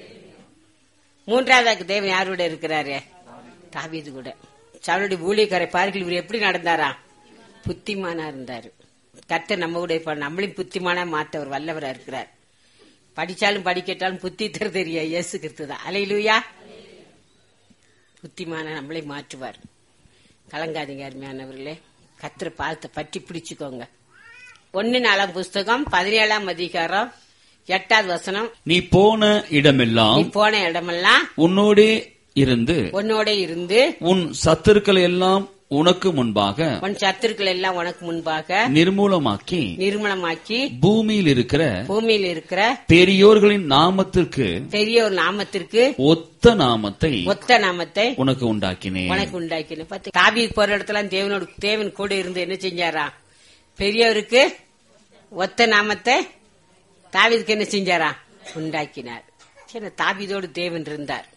மூன்றாவதாக தேவன் யாரோட இருக்கிறாரு தாவீது கூட சவனுடைய ஊழியக்காரை பாருங்கள் இவர் எப்படி நடந்தாரா புத்திமானா இருந்தாரு கர்த்தர் நம்ம கூட இருப்பார் நம்மளையும் புத்திமானா மாத்த அவர் வல்லவரா இருக்கிறார் படிச்சாலும் படிக்கட்டாலும் புத்தி தர தெரியா இயேசு கிறிஸ்து தான் அலையிலுயா புத்திமான நம்மளை மாற்றுவார் கலங்காதீங்க அருமையானவர்களே கத்திர பாதத்தை பற்றி பிடிச்சுக்கோங்க ஒன்னு நாலாம் புஸ்தகம் பதினேழாம் அதிகாரம் எட்டாவது வசனம் நீ போன நீ இடமெல்லாம் போன இடமெல்லாம் உன்னோடே இருந்து உன்னோட இருந்து உன் சத்துருக்களை எல்லாம் உனக்கு முன்பாக உன் சத்துருக்கள் எல்லாம் உனக்கு முன்பாக நிர்மூலமாக்கி நிர்மலமாக்கி பூமியில் இருக்கிற பூமியில் இருக்கிற பெரியோர்களின் நாமத்திற்கு பெரிய ஒரு நாமத்திற்கு ஒத்த நாமத்தை ஒத்த நாமத்தை உனக்கு உண்டாக்கினேன் உனக்கு உண்டாக்கின பார்த்து காவி போற இடத்துல தேவனோட தேவன் கூட இருந்து என்ன செஞ்சாரா பெரியவருக்கு ஒத்த நாமத்தை தாவீதுக்கு என்ன செஞ்சாரா உண்டாக்கினார் சரி தாவீதோடு தேவன் இருந்தார்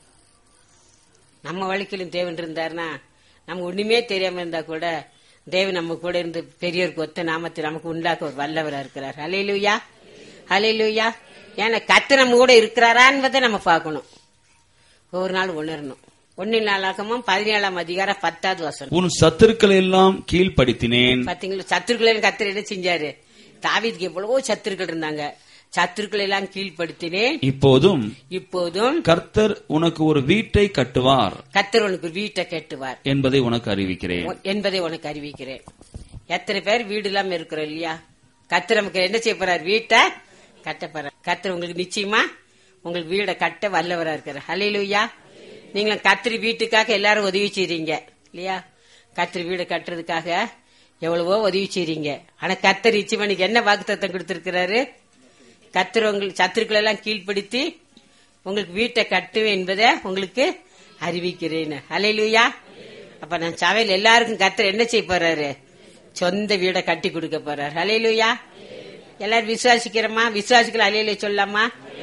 நம்ம வழிக்கிலும் தேவன் இருந்தார்னா நமக்கு ஒண்ணுமே தெரியாம இருந்தா கூட தேவன் நம்ம கூட இருந்து பெரியவருக்கு ஒத்த நாமத்தை நமக்கு உண்டாக்க ஒரு வல்லவரா இருக்கிறார் ஹalleluya ஹalleluya ஏன்னா கத்து நம்ம கூட இருக்கிறாரா என்பதை நம்ம பார்க்கணும் ஒவ்வொரு நாள் உணரணும் ஒன்னு நாளாகமும் பதினேழாம் அதிகாரம் பத்தாவது வசனம் உன் சத்துருக்களை எல்லாம் கீழ்ப்படுத்தினேன் பாத்தீங்களா சத்துருக்களை கத்தர் என்ன செஞ்சாரு தாவீதுக்கு எவ்வளவோ சத்துருக்கள் இருந்தாங்க சத்துருக்களை எல்லாம் கீழ்ப்படுத்தினேன் இப்போதும் இப்போதும் கர்த்தர் உனக்கு ஒரு வீட்டை கட்டுவார் கத்தர் உனக்கு வீட்டை கட்டுவார் என்பதை உனக்கு அறிவிக்கிறேன் உ- என்பதை உனக்கு அறிவிக்கிறேன் எத்தனை பேர் வீடு இல்லாம இருக்கிறோம் இல்லையா கத்தர் நமக்கு என்ன செய்ய போறார் வீட்டை கட்ட போறார் கத்தர் உங்களுக்கு நிச்சயமா உங்களுக்கு வீடை கட்ட வல்லவரா இருக்கிறார் ஹalleluya நீங்களும் கத்திரி வீட்டுக்காக எல்லாரும் உதவி செய்றீங்க இல்லையா கத்திரி வீடு கட்டுறதுக்காக எவ்வளவோ உதவி செய்றீங்க ஆனா கத்தர் இச்சிவனுக்கு என்ன வாக்குத்தத்தம் கொடுத்திருக்கிறாரு கத்தர் உங்களுக்கு சத்துருக்களை எல்லாம் கீழ்ப்படுத்தி உங்களுக்கு வீட்டை கட்டுவேன் என்பதை உங்களுக்கு அறிவிக்கிறேன் ஹalleluya அப்ப நான் சபையில் எல்லாருக்கும் கத்தர் என்ன செய்ய போறாரு சொந்த வீடை கட்டி கொடுக்க போறாரு ஹalleluya எல்லாரும் விசுவாசிக்கிறோமா விசுவாசிக்கல அலையில சொல்லாமா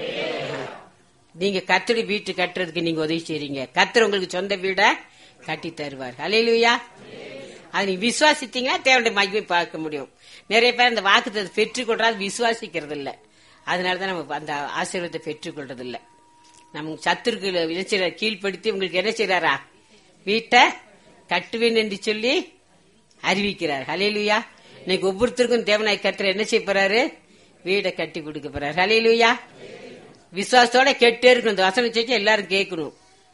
நீங்க கத்தடி வீட்டு கட்டுறதுக்கு நீங்க உதவி செய்றீங்க கத்தர் உங்களுக்கு சொந்த வீடை கட்டி தருவார் ஹalleluya அது நீங்க விசுவாசித்தீங்கன்னா தேவனுடைய மகிமை பார்க்க முடியும் நிறைய பேர் அந்த வாக்குத்தத்தை பெற்றுக்கொள்றாது விசுவாசிக்கிறது இல்ல அதனாலதான் நம்ம அந்த ஆசீர்வாதத்தை பெற்றுக்கொள்றது இல்ல நம்ம சத்துருக்களை விளைச்சல கீழ்ப்படுத்தி உங்களுக்கு என்ன செய்றாரா வீட்டை கட்டுவேன் என்று சொல்லி அறிவிக்கிறார் ஹalleluya இன்னைக்கு ஒவ்வொருத்தருக்கும் தேவனாய் கட்டுற என்ன செய்ய போறாரு வீடை கட்டி கொடுக்க போறாரு ஹalleluya விசுவாசத்தோட கேட்டே இருக்கணும் இந்த வசனம் செஞ்சு எல்லாரும் கேட்கணும்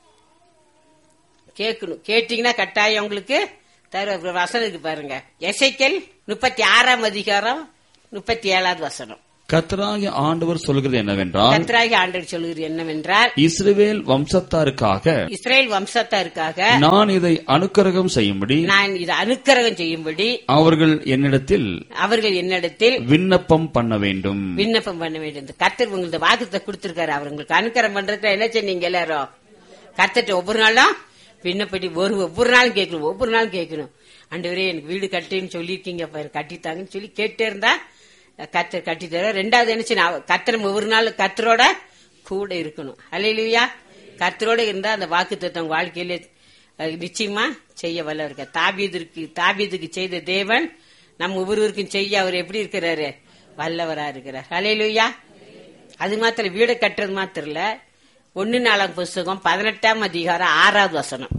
கேட்கணும் கேட்டீங்கன்னா கட்டாயம் உங்களுக்கு தர ஒரு வசனம் இருக்கு பாருங்க எசைக்கல் முப்பத்தி ஆறாம் அதிகாரம் முப்பத்தி ஏழாவது வசனம் கர்த்தராகிய ஆண்டவர் சொல்கிறது என்னவென்றால் கத்ராகி ஆண்டவர் சொல்கிறது என்னவென்றால் இஸ்ரவேல் வம்சத்தாருக்காக இஸ்ரேல் வம்சத்தாருக்காக நான் இதை அனுக்கிரகம் செய்யும்படி நான் இதை அனுக்கிரகம் செய்யும்படி அவர்கள் என்னிடத்தில் அவர்கள் என்னிடத்தில் விண்ணப்பம் பண்ண வேண்டும் விண்ணப்பம் பண்ண வேண்டியது கர்த்தர் உங்களுக்கு வாக்குத்தை கொடுத்திருக்காரு அவர் உங்களுக்கு அனுக்கரம் பண்றதுக்கு என்ன செஞ்சீங்க எல்லாரும் கர்த்தர்ட்ட ஒவ்வொரு நாளும் விண்ணப்படி ஒரு ஒவ்வொரு நாளும் கேட்கணும் ஒவ்வொரு நாளும் கேட்கணும் ஆண்டவரே எனக்கு வீடு கட்டுன்னு சொல்லியிருக்கீங்க பாரு கட்டித்தாங்கன்னு சொல்லி கேட்டே இருந்தா கர்த்தர் கட்டி தர ரெண்டாவது என்ன செய்யணும் அவ- கர்த்தர் நம்ம ஒவ்வொரு நாள் கர்த்தரோட கூட இருக்கணும் அலையிலுயா கர்த்தரோட இருந்தா அந்த வாக்கு உங்க வாழ்க்கையில அஹ், நிச்சயமா செய்ய வல்ல இருக்க தாபீதுக்கு தாபீதுக்கு செய்த தேவன் நம்ம ஒவ்வொருவருக்கும் செய்ய அவர் எப்படி இருக்கிறாரு வல்லவரா இருக்கிறார் அலையிலுயா அது மாத்திரம் வீடை கட்டுறது மாத்திரம் இல்ல ஒன்னு நாலாம் புஸ்தகம் பதினெட்டாம் அதிகாரம் ஆறாவது வசனம்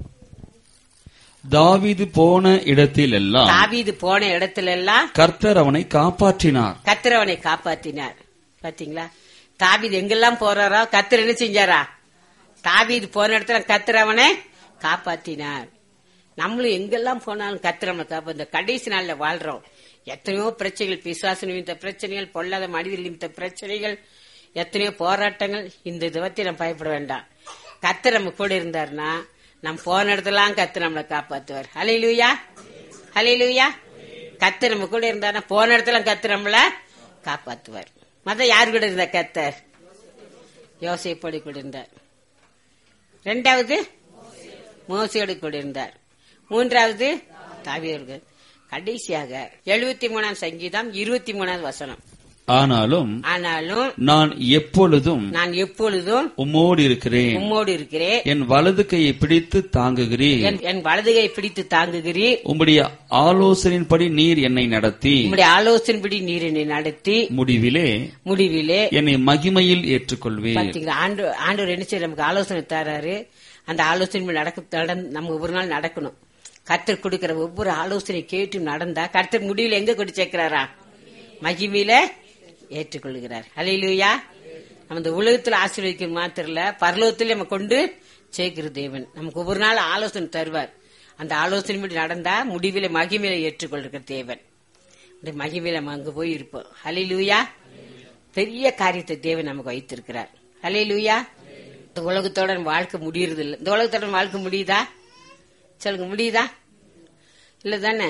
தாவீது போன இடத்தில் எல்லாம் தாவீது போன இடத்துல எல்லாம் கர்த்தர் அவனை காப்பாற்றினார் கர்த்தர் அவனை காப்பாத்தினார் பாத்தீங்களா தாவீது எங்கெல்லாம் போறாரோ கர்த்தர் என்ன செஞ்சாரா தாவீது போன இடத்துல கர்த்தர் அவனை காப்பாத்தினார் நம்மளும் எங்கெல்லாம் போனாலும் கர்த்தர் நம்மளை காப்பா இந்த கடைசி நாள்ல வாழ்றோம் எத்தனையோ பிரச்சனைகள் பிசுவாச நிமித்த பிரச்சனைகள் பொல்லாத மனித நிமித்த பிரச்சனைகள் எத்தனையோ போராட்டங்கள் இந்த இதை பத்தி நம்ம பயப்பட வேண்டாம் கர்த்தர் நம்ம கூட இருந்தாருன்னா நம்ம போன இடத்துலாம் கர்த்தர் நம்மளை காப்பாத்துவார் ஹalleluya ஹalleluya கர்த்தர் நம்ம கூட இருந்தாருன்னா போன இடத்துல கர்த்தர் நம்மள காப்பாத்துவார் மத யார் கூட இருந்தா கர்த்தர் யோசிப்படி கூட இருந்தார் ரெண்டாவது மோசையோடு கூட இருந்தார் மூன்றாவது தாவியர்கள் கடைசியாக எழுபத்தி மூணாம் சங்கீதம் இருபத்தி மூணாவது வசனம் ஆனாலும் ஆனாலும் நான் எப்பொழுதும் நான் எப்பொழுதும் உம்மோடு இருக்கிறேன் உம்மோடு இருக்கிறேன் என் வலது கையை பிடித்து தாங்குகிறீர் என் என் வலதுகை பிடித்து தாங்குகிறீர் உம்முடைய ஆலோசனையின்படி நீர் என்னை நடத்தி உம்முடைய ஆலோசனைப்படி நீர் என்னை நடத்தி முடிவிலே முடிவிலே என்னை மகிமையில் ஏற்றுக்கொள்வீர் பாத்தீங்களா ஆண்டு ஆண்டவர் என்ன செய்ய நமக்கு ஆலோசனை தராரு அந்த ஆலோசனை நடக்க நடந்- நம்ம ஒவ்வொரு நாள் நடக்கணும் கர்த்தர் கொடுக்கிற ஒவ்வொரு ஆலோசனை கேட்டு நடந்தா கர்த்தர் முடிவில் எங்க கொண்டு சேர்க்கிறாரா மகிமையில ஏற்றுக்கொள்கிறார் ஹalleluya நம்ம இந்த உலகத்துல ஆசீர்வதிக்க மாத்திரம் இல்ல பரலோகத்துல நம்ம கொண்டு சேர்க்கிற தேவன் நமக்கு ஒவ்வொரு நாள் ஆலோசனை தருவார் அந்த ஆலோசனைப்படி நடந்தா முடிவில மகிமையில ஏற்றுக்கொள்கிற தேவன் இந்த மகிமையில நம்ம அங்க போய் இருப்போம் ஹalleluya பெரிய காரியத்தை தேவன் நமக்கு வைத்திருக்கிறார் ஹalleluya இந்த உலகத்தோட நம்ம வாழ்க்கை முடியறது இல்ல இந்த உலகத்தோட நம்ம வாழ்க்கை முடியுதா சொல்லுங்க முடியுதா இல்ல தானே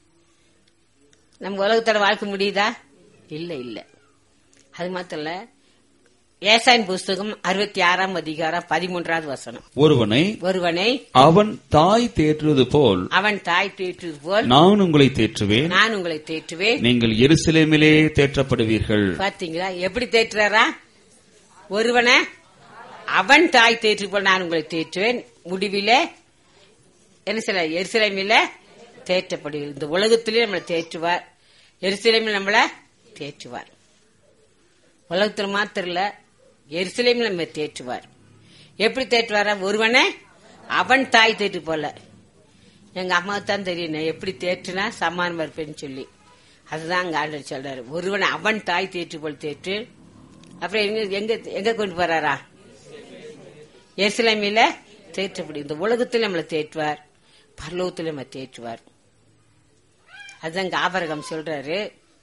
நம்ம உலகத்தோட வாழ்க்கை முடியுதா இல்ல இல்ல அது மாத்திரம் இல்ல ஏசாயின் புஸ்தகம் அறுபத்தி ஆறாம் அதிகாரம் பதிமூன்றாவது வசனம் ஒருவனை ஒருவனை அவன் தாய் தேற்றுவது போல் அவன் தாய் தேற்றுவது போல் நான் உங்களை தேற்றுவேன் நான் உங்களை தேற்றுவேன் நீங்கள் எருசலேமிலே தேற்றப்படுவீர்கள் பாத்தீங்களா எப்படி தேற்றுறாரா ஒருவனை அவன் தாய் தேற்று போல் நான் உங்களை தேற்றுவேன் முடிவிலே என்ன சில எருசலேமில தேற்றப்படுகிறது இந்த உலகத்திலே நம்மளை தேற்றுவார் எருசலேமில் நம்மள தேற்றுவார் உலகத்தில் மாத்திரம் இல்ல எருசலேமில் நம்ம தேற்றுவார் எப்படி தேற்றுவாரா ஒருவனை அவன் தாய் தேற்று போல எங்க அம்மாவுக்கு தான் தெரியும் நான் எப்படி தேற்றுனா சமானமா இருப்பேன்னு சொல்லி அதுதான் அங்க ஆண்டவர் சொல்றாரு ஒருவனை அவன் தாய் தேற்று போல் தேற்று அப்புறம் எங்க எங்க எங்க கொண்டு போறாரா எருசலேமில தேற்றப்படி இந்த உலகத்தில் நம்மளை தேற்றுவார் பரலோகத்தில் நம்ம தேற்றுவார் அதுதான் இங்க ஆபரகம் சொல்றாரு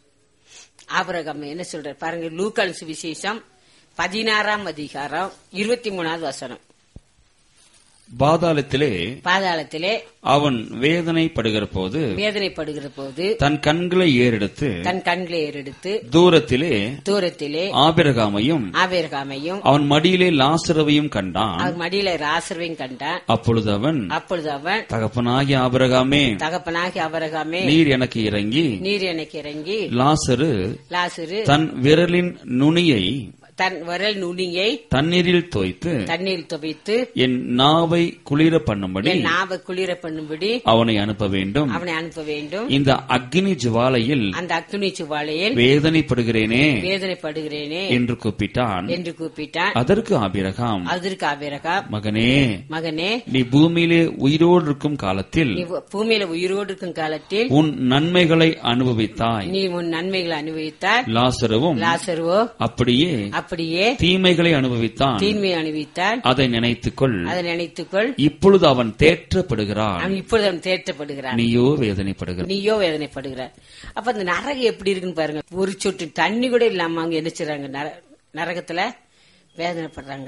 ஆபரகம் என்ன சொல்றாரு பாருங்க லூக்கால் சுவிசேஷம் பதினாறாம் அதிகாரம் இருபத்தி மூணாவது வசனம் பாதாளத்திலே பாதாளத்திலே அவன் வேதனைப்படுகிற போது வேதனைப்படுகிற போது தன் கண்களை ஏறெடுத்து தன் கண்களை ஏறெடுத்து தூரத்திலே தூரத்திலே ஆபிரகாமையும் ஆவேர்காமையும் அவன் மடியிலே லாசரவையும் கண்டான் அவர் மடியில ராசர்வையும் கண்டான் அப்பொழுது அவன் அப்பொழுது அவன் தகப்பனாகிய ஆபிரகாமே தகப்பனாகி அவரகாமே நீர் எனக்கு இறங்கி நீர் எனக்கு இறங்கி லாசரு லாசுரு தன் விரலின் நுனியை தன் விரல் நுனியை தண்ணீரில் தோய்த்து தண்ணீர் துவைத்து என் நாவை குளிர பண்ணும்படி என் நாவை குளிர பண்ணும்படி அவனை அனுப்ப வேண்டும் அவனை அனுப்ப வேண்டும் இந்த அக்னி ஜுவாலையில் அந்த அக்னி சுவாலையில் வேதனைப்படுகிறேனே வேதனைப்படுகிறேனே என்று கூப்பிட்டான் என்று கூப்பிட்டான் அதற்கு ஆபிரகாம் அதற்கு ஆபிரகா மகனே மகனே நீ பூமியிலே உயிரோடு இருக்கும் காலத்தில் நீ பூமியில உயிரோடு இருக்கும் காலத்தில் உன் நன்மைகளை அனுபவித்தாய் நீ உன் நன்மைகளை அனுபவித்தார் லாசருவும் லாசருவோ அப்படியே அப்படியே தீமைகளை அனுபவித்தான் தீன்மை அனுபவித்தார் அதை நினைத்துக்கொள் அதை நினைத்துக்கொள் இப்பொழுது அவன் தேற்றப்படுகிறான் அவன் இப்பொழுது அவன் தேற்றப்படுகிறான் நீயோ வேதனைப்படுகிறான் நீயோ வேதனைப்படுகிறார் அப்ப அந்த நரகம் எப்படி இருக்குன்னு பாருங்க ஒரு சொட்டு தண்ணி கூட இல்லாம அவங்க என்ன செய்றாங்க நர- நரகத்துல வேதனைப்படுறாங்க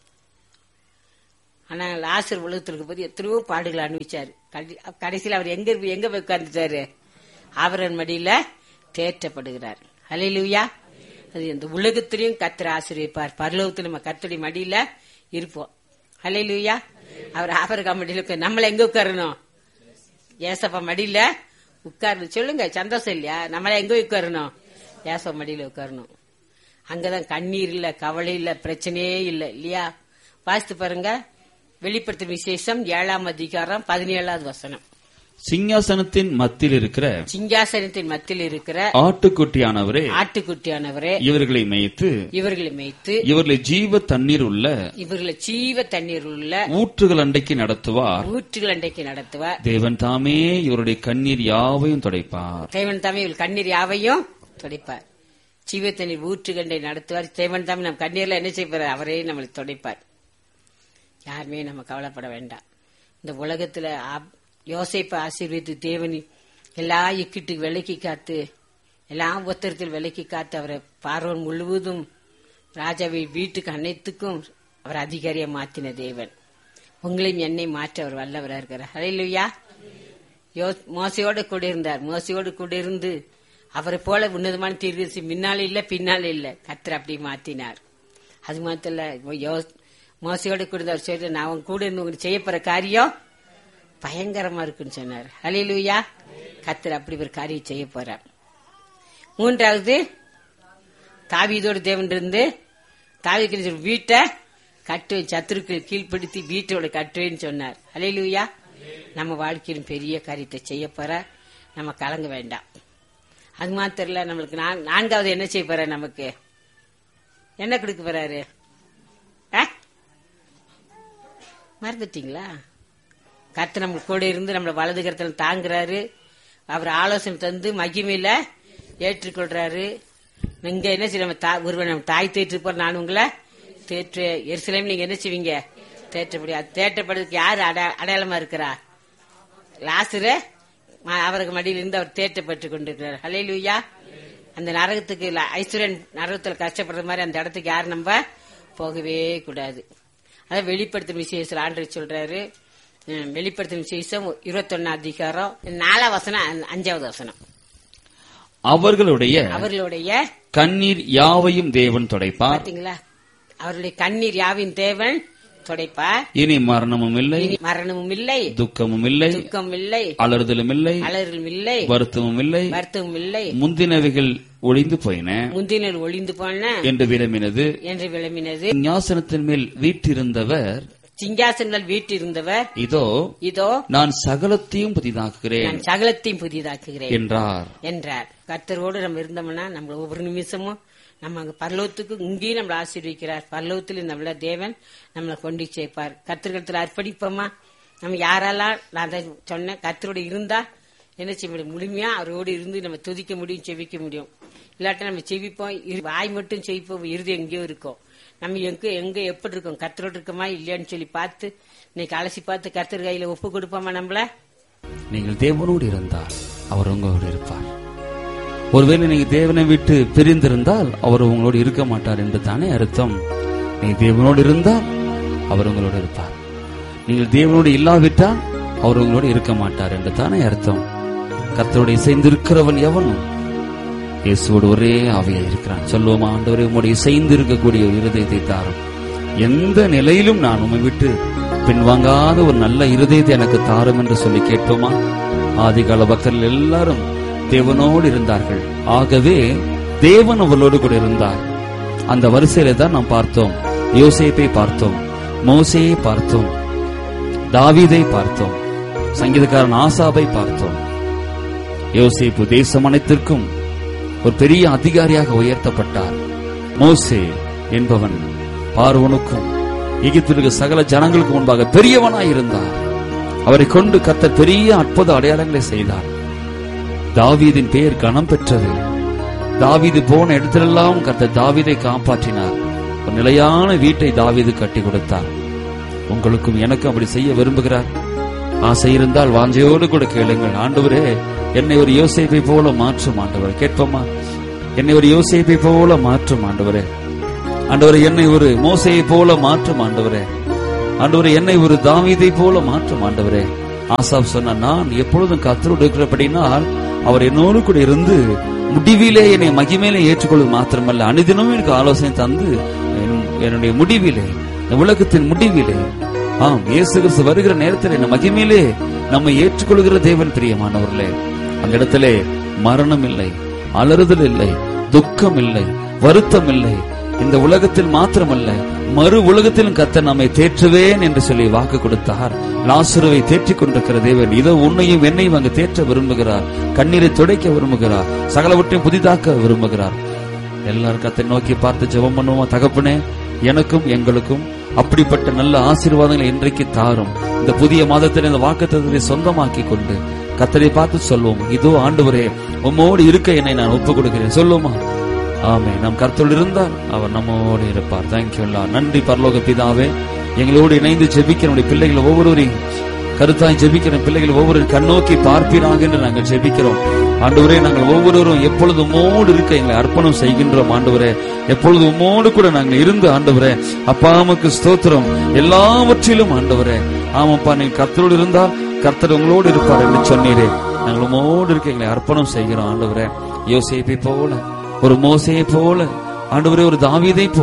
ஆனா லாசர் உலகத்திற்கு போது எத்தனையோ பாடுகளை அனுபவிச்சாரு கடி- கடைசியில் அவர் எங்க எங்க போய் உட்கார்ந்துட்டாரு அவரன் மடியில தேற்றப்படுகிறார் ஹalleluya அது இந்த உலகத்திலையும் கத்திர ஆசிரியப்பார் பரலோகத்துல நம்ம கத்தடி மடியில இருப்போம் ஹalleluya அவர் ஆபரகா மடியில உட்கார் நம்மள எங்க உட்காரணும் ஏசப்பா மடியில உட்கார்ந்து சொல்லுங்க சந்தோஷம் இல்லையா நம்மள எங்க உட்காரணும் ஏசப்பா மடியில உட்காரணும் அங்கதான் கண்ணீர் இல்ல கவலை இல்ல பிரச்சனையே இல்ல இல்லையா வாசித்து பாருங்க வெளிப்படுத்த விசேஷம் ஏழாம் அதிகாரம் பதினேழாவது வசனம் சிங்காசனத்தின் மத்தியில் இருக்கிற சிங்காசனத்தின் மத்தியில் இருக்கிற ஆட்டுக்குட்டியானவரே ஆட்டுக்குட்டியானவரே இவர்களை மேய்த்து இவர்களை மேய்த்து இவர்களை ஜீவ தண்ணீர் உள்ள இவர்களை ஜீவ தண்ணீர் உள்ள ஊற்றுகள் அண்டைக்கு நடத்துவார் ஊற்றுகள் அண்டைக்கு நடத்துவார் தேவன் தாமே இவருடைய கண்ணீர் யாவையும் துடைப்பார் தேவன் தாமே இவள் கண்ணீர் யாவையும் துடைப்பார் ஜீவ தண்ணீர் ஊற்றுகண்டை நடத்துவார் தேவன் தாமே நம் கண்ணீர்ல என்ன செய்வார் அவரே நம்மளை துடைப்பார் யாருமே நம்ம கவலைப்பட வேண்டாம் இந்த உலகத்துல ஆப்- யோசேப்பை ஆசீர்வதித்து தேவனி எல்லா இக்கிட்டு விலைக்கு காத்து எல்லா ஒத்தரத்தில் விலைக்கு காத்து அவரை பார்வன் முழுவதும் ராஜாவை வீட்டுக்கு அனைத்துக்கும் அவர் அதிகாரியா மாத்தின தேவன் உங்களையும் என்னை மாற்ற அவர் வல்லவரா இருக்கிறார் ஹalleluya யோ மோசையோடு கூட இருந்தார் மோசையோடு கூட இருந்து அவரை போல உன்னதமான தீர்க்கதரிசி முன்னால இல்ல பின்னால இல்ல கத்தர் அப்படி மாத்தினார் அது மாத்திரம் இல்ல யோ மோசையோடு கூட இருந்தார் சொல்லி நான் அவன் கூட இருந்து உங்களுக்கு செய்ய போற காரியம் பயங்கரமா இருக்குன்னு சொன்னார் ஹalleluya கத்தர் அப்படி ஒரு காரியம் செய்ய போறார் மூன்றாவது தாவீதோட தேவன் இருந்து தாவீது வீட்டை கட்டு சத்துருக்கு கீழ்ப்படுத்தி வீட்டோட கட்டுவேன்னு சொன்னார் அலையிலுயா நம்ம வாழ்க்கையின் பெரிய காரியத்தை செய்ய போற நம்ம கலங்க வேண்டாம் அது மாத்திரம் இல்ல நம்மளுக்கு நான்- நான்காவது என்ன செய்ய போற நமக்கு என்ன கொடுக்க போறாரு ஆ? மறந்துட்டீங்களா கர்த்தர் நம்ம கூட இருந்து நம்மள வலது கருத்துல தாங்குறாரு அவர் ஆலோசனை தந்து மகிமையில ஏற்றுக்கொள்றாரு நீங்க என்ன செய்ய நம்ம தா- ஒருவன் நம்ம தாய் தேற்று போற நான் உங்களை தேற்று எருசலேம் நீங்க என்ன செய்வீங்க தேற்றப்படி அது தேற்றப்படுறதுக்கு யாரு அட- அடையாளமா இருக்கிறா லாசரு ம- அவருக்கு மடியில இருந்து அவர் தேற்றப்பட்டு கொண்டிருக்கிறார் ஹalleluya அந்த நரகத்துக்கு ல- ஐஸ்வர்யன் நரகத்துல கஷ்டப்படுற மாதிரி அந்த இடத்துக்கு யாரும் நம்ம போகவே கூடாது அதான் வெளிப்படுத்தும் விசேஷம் ஆண்டு சொல்றாரு உம், வெளிப்படுத்தும் விசேஷம் இருபத்தொன்னு அதிகாரம் நாலாம் வசனம் அ- அஞ்சாவது வசனம் அவர்களுடைய அவர்களுடைய கண்ணீர் யாவையும் தேவன் துடைப்பார் பாத்தீங்களா அவருடைய கண்ணீர் யாவின் தேவன் துடைப்பார் இனி மரணமும் இல்லை இனி மரணமும் இல்லை துக்கமும் இல்லை துக்கம் இல்லை அலறுதலும் இல்லை அலறும் இல்லை வருத்தமும் இல்லை வருத்தமும் இல்லை முந்தினவைகள் ஒளிந்து போயின முந்தினர் ஒளிந்து போன என்று விளம்பினது என்று விளம்பினது ஞாசனத்தின் மேல் வீற்றிருந்தவர் சிங்காசனங்கள் வீட்டிருந்தவர் இதோ இதோ நான் சகலத்தையும் புதிதாக்குகிறேன் நான் சகலத்தையும் புதிதாக்குகிறேன் என்றார் என்றார் கர்த்தரோடு நம்ம இருந்தோம்னா நம்ம ஒவ்வொரு நிமிஷமும் நம்ம அங்க பரலோகத்துக்கு இங்கேயும் நம்மளை ஆசீர்வதிக்கிறார் பரலோகத்தில் நம்மள தேவன் நம்மளை கொண்டு சேர்ப்பார் கத்திரிக்கத்தில் அர்ப்பணிப்போமா நம்ம யாரெல்லாம் நான் அதை சொன்னேன் கர்த்தரோடு இருந்தா என்ன செய்ய முடியும் முழுமையா அவரோடு இருந்து நம்ம துதிக்க முடியும் செவிக்க முடியும் இல்லாட்டி நம்ம செவிப்போம் இரு- வாய் மட்டும் செவிப்போம் இறுதி எங்கேயோ இருக்கும் நம்ம எங்க எங்க எப்படி இருக்கோம் கர்த்தரோடு இருக்கோமா இல்லையான்னு சொல்லி பார்த்து இன்னைக்கு அலசி பார்த்து கர்த்தர் கையில ஒப்பு கொடுப்போமா நம்மள நீங்கள் தேவனோடு இருந்தால் அவர் உங்களோடு இருப்பார் ஒருவேளை நீங்க தேவனை விட்டு பிரிந்திருந்தால் அவர் உங்களோடு இருக்க மாட்டார் என்று தானே அர்த்தம் நீங்க தேவனோடு இருந்தால் அவர் உங்களோடு இருப்பார் நீங்கள் தேவனோடு இல்லாவிட்டால் அவர் உங்களோடு இருக்க மாட்டார் என்று தானே அர்த்தம் கர்த்தரோடு இசைந்திருக்கிறவன் எவனும் இயேசுவோடு ஒரே ஆவியா இருக்கிறான் சொல்லுவோமா ஆண்டவரே உம்முடைய இசைந்து இருக்கக்கூடிய ஒரு இருதயத்தை தாரும் எந்த நிலையிலும் நான் உம்மை விட்டு பின்வாங்காத ஒரு நல்ல இருதயத்தை எனக்கு தாரும் என்று சொல்லி கேட்போமா ஆதிகால பக்தர்கள் எல்லாரும் தேவனோடு இருந்தார்கள் ஆகவே தேவன் அவர்களோடு கூட இருந்தார் அந்த வரிசையில தான் நாம் பார்த்தோம் யோசேப்பை பார்த்தோம் மோசேயை பார்த்தோம் தாவீதை பார்த்தோம் சங்கீதக்காரன் ஆசாபை பார்த்தோம் யோசேப்பு தேசம் அனைத்திற்கும் ஒரு பெரிய அதிகாரியாக உயர்த்தப்பட்டார் மோசே என்பவன் பார்வனுக்கும் எகிப்தில் இருக்க சகல ஜனங்களுக்கு முன்பாக பெரியவனாய் இருந்தார் அவரை கொண்டு கர்த்தர் பெரிய அற்புத அடையாளங்களை செய்தார் தாவீதின் பெயர் கனம் பெற்றது தாவீது போன இடத்திலெல்லாம் கர்த்தர் தாவீதை காப்பாற்றினார் ஒரு நிலையான வீட்டை தாவீது கட்டி கொடுத்தார் உங்களுக்கும் எனக்கும் அப்படி செய்ய விரும்புகிறார் ஆசை இருந்தால் வாஞ்சையோடு கூட கேளுங்கள் ஆண்டவரே என்னை ஒரு யோசேப்பை போல மாற்றும் ஆண்டவர் கேட்போமா என்னை ஒரு யோசேப்பை போல மாற்றும் ஆண்டவரே ஆண்டவரே என்னை ஒரு மோசையை போல மாற்றும் ஆண்டவரே ஆண்டவரே என்னை ஒரு தாவீதை போல மாற்றும் ஆண்டவரே ஆசாப் சொன்ன நான் எப்பொழுதும் கத்தரோடு இருக்கிறபடினால் அவர் என்னோடு கூட இருந்து முடிவிலே என்னை மகிமையிலே ஏற்றுக்கொள்வது மாத்திரமல்ல அனுதினமும் எனக்கு ஆலோசனை தந்து என்- என்னுடைய முடிவிலே இந்த உலகத்தின் முடிவிலே ஆம் இயேசு கிறிஸ்து வருகிற நேரத்தில் என்ன மகிமையிலே நம்மை ஏற்றுக்கொள்கிற தேவன் பிரியமானவர்களே அந்த இடத்திலே மரணம் இல்லை அலறுதல் இல்லை துக்கம் இல்லை வருத்தம் இல்லை இந்த உலகத்தில் மாத்திரமல்ல மறு உலகத்திலும் கத்த நம்மை தேற்றுவேன் என்று சொல்லி வாக்கு கொடுத்தார் லாசுருவை தேற்றிக் கொண்டிருக்கிற தேவன் இதோ உன்னையும் என்னையும் அங்கு தேற்ற விரும்புகிறார் கண்ணீரை துடைக்க விரும்புகிறார் சகலவற்றையும் புதிதாக்க விரும்புகிறார் எல்லாரும் கத்தை நோக்கி பார்த்து ஜெபம் பண்ணுவோமா தகப்பனே எனக்கும் எங்களுக்கும் அப்படிப்பட்ட நல்ல ஆசீர்வாதங்களை இன்றைக்கு தாரும் இந்த புதிய மாதத்தில் இந்த வாக்குத்தத்தை சொந்தமாக்கி கொண்டு கத்தரை பார்த்து சொல்வோம் இதோ ஆண்டவரே உம்மோடு இருக்க என்னை நான் ஒப்புக் கொடுக்கிறேன் சொல்லுமா ஆமே நம் கர்த்தரோடு இருந்தால் அவர் நம்மோடு இருப்பார் தேங்க்யூ நன்றி பரலோக பிதாவே எங்களோடு இணைந்து ஜெபிக்கிற நம்முடைய பிள்ளைகள் ஒவ்வொருவரையும் கருத்தாய் ஜெபிக்கிற பிள்ளைகள் ஒவ்வொரு கண்ணோக்கி பார்ப்பீராக என்று நாங்கள் ஜெபிக்கிறோம் ஆண்டவரே நாங்கள் ஒவ்வொருவரும் எப்பொழுது உம்மோடு இருக்க எங்களை அர்ப்பணம் செய்கின்றோம் ஆண்டவரே எப்பொழுது உம்மோடு கூட நாங்கள் இருந்து ஆண்டவரே அப்பா உமக்கு ஸ்தோத்திரம் எல்லாவற்றிலும் ஆண்டவரே ஆமாப்பா நீங்க கர்த்தரோடு இருந்தால் கர்த்தர் உங்களோடு இருப்பார் என்று சொன்னீரே நாங்கள் உம்மோடு இருக்க எங்களை அர்ப்பணம் செய்கிறோம் ஆண்டவரே யோசேப்பை போல ஒரு மோசையை போல ஆண்டவரே ஒரு தாவீதை போல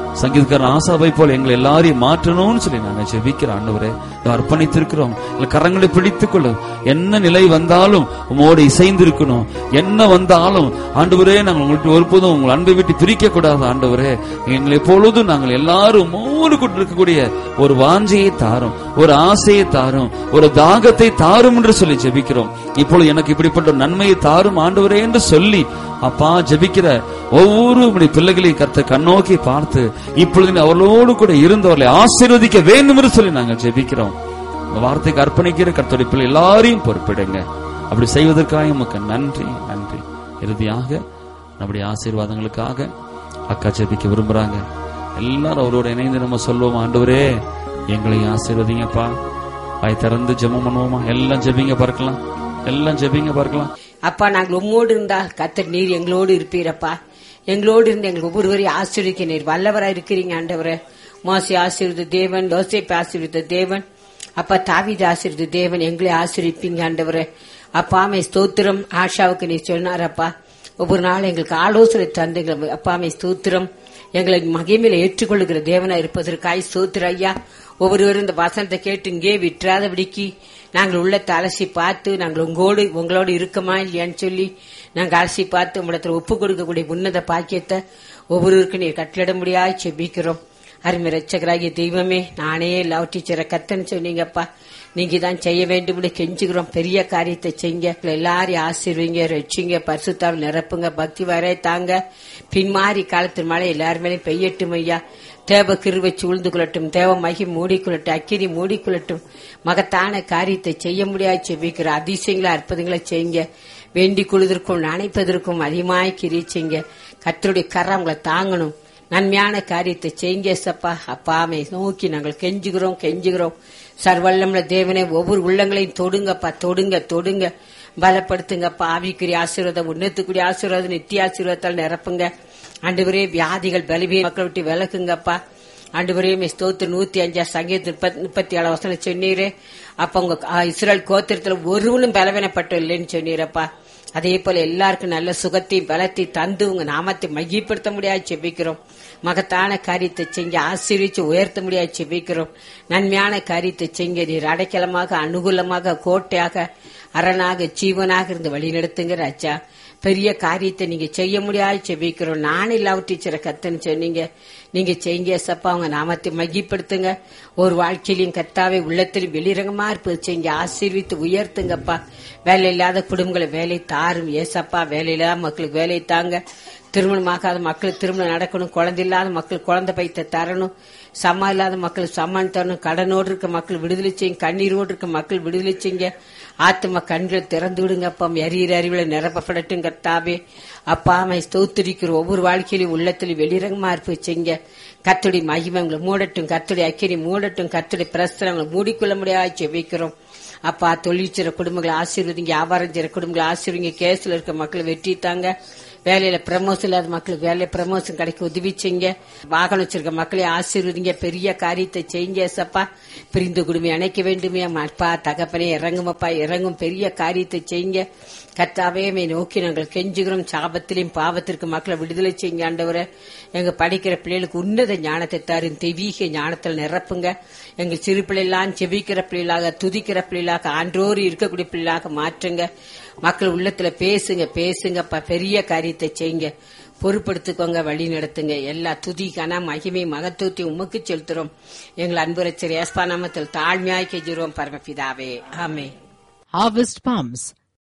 சங்கீதக்காரன் ஆசாவை போல எங்களை எல்லாரையும் மாற்றணும்னு சொல்லி நாங்க ஜெபிக்கிறோம் ஆண்டவரே இதோ அர்ப்பணித்திருக்கிறோம் எங்களை கரங்களை பிடித்துக் கொள்ளும் என்ன நிலை வந்தாலும் உமோடு இசைந்து இருக்கணும் என்ன வந்தாலும் ஆண்டவரே நாங்கள் உங்கள்கிட்ட ஒருபோதும் உங்கள் அன்பை விட்டு பிரிக்க கூடாது ஆண்டவரே எங்களை எப்பொழுதும் நாங்கள் எல்லாரும் உமோடு கொண்டு இருக்கக்கூடிய ஒரு வாஞ்சையை தாரும் ஒரு ஆசையை தாரும் ஒரு தாகத்தை தாரும் என்று சொல்லி ஜெபிக்கிறோம் இப்பொழுது எனக்கு இப்படிப்பட்ட ஒரு நன்மையை தாரும் ஆண்டவரே என்று சொல்லி அப்பா ஜெபிக்கிற ஒவ்வொரு உம்முடைய பிள்ளைகளையும் கத்த கண்ணோக்கி பார்த்து இப்பொழுது நீ அவர்களோடு கூட இருந்தவர்களை ஆசீர்வதிக்க வேண்டும் என்று சொல்லி நாங்கள் ஜெபிக்கிறோம் இந்த வார்த்தைக்கு அர்ப்பணிக்கிற கர்த்தருடைய பிள்ளை எல்லாரையும் பொறுப்பிடுங்க அப்படி செய்வதற்காக உமக்கு நன்றி நன்றி இறுதியாக நம்முடைய ஆசீர்வாதங்களுக்காக அக்கா ஜெபிக்க விரும்புறாங்க எல்லாரும் அவரோட இணைந்து நம்ம சொல்வோம் ஆண்டவரே எங்களையும் ஆசீர்வதிங்கப்பா வாய் திறந்து ஜெபம் பண்ணுவோமா எல்லாம் ஜெபிங்க பார்க்கலாம் எல்லாம் ஜெபிங்க பார்க்கலாம் அப்பா நாங்கள் உம்மோடு இருந்தா கத்தர் நீர் எங்களோடு இருப்பீரப்பா எங்களோடு இருந்து எங்களுக்கு ஒவ்வொருவரையும் ஆசீர்வதிக்க நீர் வல்லவரா இருக்கிறீங்க ஆண்டவரே மோசி ஆசீர்வத தேவன் யோசேப்பு ஆசீர்வத தேவன் அப்பா தாவீது ஆசீர்வத தேவன் எங்களை ஆசீர்விப்பீங்க ஆண்டவரே அப்பா அமை ஸ்தோத்திரம் ஆஷாவுக்கு நீ சொன்னாரப்பா ஒவ்வொரு நாள் எங்களுக்கு ஆலோசனை தந்தீங்க அப்பா அமை ஸ்தோத்திரம் எங்களை மகிமையில ஏற்றுக்கொள்ளுகிற தேவனா இருப்பதற்காய் ஸ்தோத்திர ஐயா ஒவ்வொருவரும் இந்த வசனத்தை கேட்டு இங்கே விட்டுறாதபடிக்கு நாங்கள் உள்ள அலசி பார்த்து நாங்கள் உங்களோடு உங்களோடு இருக்கமா இல்லையான்னு சொல்லி நாங்கள் அலசி பார்த்து உங்களிடத்துல ஒப்பு கொடுக்கக்கூடிய உன்னத பாக்கியத்தை ஒவ்வொருவருக்கும் நீர் கட்டளிட முடியாது செபிக்கிறோம் அருமை ரட்சகராகிய தெய்வமே நானே லவ் டீச்சரை கத்தன்னு சொன்னீங்கப்பா நீங்க தான் செய்ய வேண்டும் கெஞ்சுகிறோம் பெரிய காரியத்தை செய்யுங்க எல்லாரையும் ஆசீர்வீங்க ரட்சிங்க பரிசுத்தாவில் நிரப்புங்க பக்தி வரை தாங்க பின்மாறி காலத்தின் மழை எல்லாருமே பெய்யட்டும் ஐயா தேவ கிருவை சூழ்ந்து கொள்ளட்டும் தேவ மகி மூடிக்கொள்ளட்டும் அக்கினி மூடிக்கொள்ளட்டும் மகத்தான காரியத்தை செய்ய முடியாது செபிக்கிற அதிசயங்களா அற்புதங்களை செய்யுங்க வேண்டிக் கொள்வதற்கும் நினைப்பதற்கும் அதிகமாய் கிரிச்சிங்க கத்தருடைய கரை உங்களை தாங்கணும் நன்மையான காரியத்தை செய்யுங்க சப்பா அப்பாமை நோக்கி நாங்கள் கெஞ்சுகிறோம் கெஞ்சுகிறோம் சர்வல்லம்ல தேவனே ஒவ்வொரு உள்ளங்களையும் தொடுங்கப்பா தொடுங்க தொடுங்க பலப்படுத்துங்கப்பா ஆவிக்குரிய ஆசீர்வாதம் உன்னத்துக்குரிய ஆசீர்வாதம் நித்திய ஆசீர்வாதத்தால் நிரப்புங்க ஆண்டவரே வியாதிகள் பலவீன மக்களை விட்டு விலக்குங்கப்பா ஆண்டவரே ஸ்தோத்து நூத்தி அஞ்சா சங்கீத முப்பத்தி ஏழு வசனம் சொன்னீரே அப்ப உங்க ஆ, இஸ்ரேல் கோத்திரத்துல ஒருவனும் பலவீனப்பட்டு இல்லைன்னு சொன்னீரப்பா அதே போல எல்லாருக்கும் நல்ல சுகத்தையும் பலத்தையும் தந்து உங்க நாமத்தை மையப்படுத்த முடியாது செபிக்கிறோம் மகத்தான காரியத்தை செஞ்சு ஆசீர்விச்சு உயர்த்த முடியாது செபிக்கிறோம் நன்மையான காரியத்தை செய்ங்க நீர் அடைக்கலமாக அனுகூலமாக கோட்டையாக அரணாக ஜீவனாக இருந்து வழி நடத்துங்க ராஜா பெரிய காரியத்தை நீங்க செய்ய முடியாது செபிக்கிறோம் நானே லவ் டீச்சரை கத்துன்னு சொன்னீங்க நீங்க செய்யுங்க சப்பா அவங்க நாமத்தை மகிப்படுத்துங்க ஒரு வாழ்க்கையிலையும் கத்தாவே உள்ளத்திலும் வெளிரங்கமா இருப்பது செய்யுங்க ஆசீர்வித்து உயர்த்துங்கப்பா வேலை இல்லாத குடும்பங்களை வேலை தாரும் ஏசப்பா வேலை இல்லாத மக்களுக்கு வேலை தாங்க திருமணமாகாத மக்களுக்கு திருமணம் நடக்கணும் குழந்தை இல்லாத மக்கள் குழந்தை பைத்த தரணும் சம்மா இல்லாத மக்கள் சம்மான் தரணும் கடனோடு இருக்க மக்கள் விடுதலை செய்யுங்க கண்ணீரோடு இருக்க மக்கள் விடுதலை செய்யுங்க ஆத்ம கண்களை திறந்து விடுங்க அப்பா எரியிற அறிவுல நிரப்பப்படட்டும் கர்த்தாவே அப்பா அமை ஸ்தோத்திரிக்கிற ஒவ்வொரு வாழ்க்கையிலும் உள்ளத்திலும் வெளிரங்கமா இருப்பு செய்யுங்க கத்துடைய மகிமை உங்களை மூடட்டும் கத்துடைய அக்கினி மூடட்டும் கத்துடைய பிரஸ்தரங்களை மூடிக்கொள்ள முடியாது செபிக்கிறோம் அப்பா தொழில் செய்ற குடும்பங்களை ஆசீர்வதிங்க வியாபாரம் செய்ற குடும்பங்களை ஆசீர்வதிங்க கேஸ்ல இருக்க மக்களை வெற்றி தாங்க வேலையில ப்ரமோஷன் இல்லாத மக்களுக்கு வேலை ப்ரமோஷன் கிடைக்க உதவி செய்யுங்க வாகனம் வச்சிருக்க மக்களை ஆசீர்வதிங்க பெரிய காரியத்தை செய்யுங்க சப்பா பிரிந்து குடும்பம் அணைக்க வேண்டுமே அப்பா தகப்பனே இறங்குமப்பா இறங்கும் பெரிய காரியத்தை செய்யுங்க கத்தாவே மை நோக்கி நாங்கள் கெஞ்சுகிறோம் சாபத்திலையும் பாவத்திற்கு மக்களை விடுதலை செய்யுங்க ஆண்டவரை எங்க படிக்கிற பிள்ளைகளுக்கு உன்னத ஞானத்தை தரும் தெய்வீக ஞானத்தில் நிரப்புங்க எங்க சிறு பிள்ளைலாம் செபிக்கிற பிள்ளைகளாக துதிக்கிற பிள்ளைகளாக ஆன்றோறு இருக்கக்கூடிய பிள்ளைகளாக மாற்றுங்க மக்கள் உள்ளத்துல பேசுங்க பேசுங்கப்பா பெரிய காரியத்தை செய்யுங்க பொறுப்படுத்திக்கோங்க வழி நடத்துங்க எல்லா துதி கன மகிமை மகத்துவத்தையும் உமக்கு செலுத்துறோம் எங்கள் அன்புரச்சர் ஏஸ்பா நாமத்தில் தாழ்மையாய் கெஞ்சுறோம் பரமபிதாவே ஆமே Harvest Palms.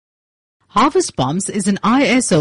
Harvest Palms is an ISO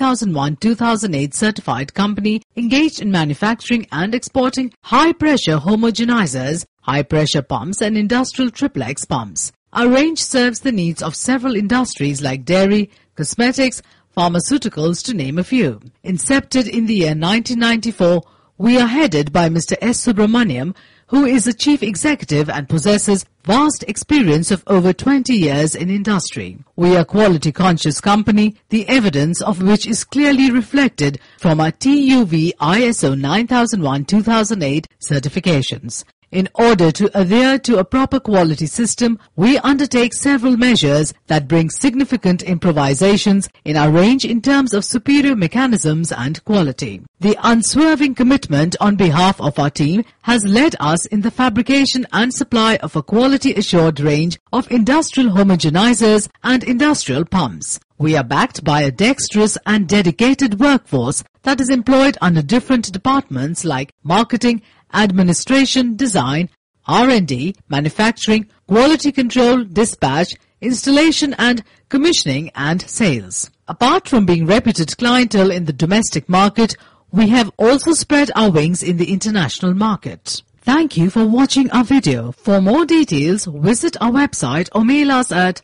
9001-2008 certified company engaged in manufacturing and exporting high-pressure homogenizers, high-pressure pumps and industrial triplex pumps. Our range serves the needs of several industries like dairy, cosmetics, pharmaceuticals to name a few. Incepted in the year 1994, we are headed by Mr. S. Subramaniam, who is a chief executive and possesses vast experience of over 20 years in industry. We are quality conscious company, the evidence of which is clearly reflected from our TUV ISO 9001-2008 certifications. In order to adhere to a proper quality system, we undertake several measures that bring significant improvisations in our range in terms of superior mechanisms and quality. The unswerving commitment on behalf of our team has led us in the fabrication and supply of a quality assured range of industrial homogenizers and industrial pumps. We are backed by a dexterous and dedicated workforce that is employed under different departments like marketing, administration, design, R&D, manufacturing, quality control, dispatch, installation and commissioning and sales. Apart from being reputed clientele in the domestic market, we have also spread our wings in the international market. Thank you for watching our video. For more details, visit our website or mail us at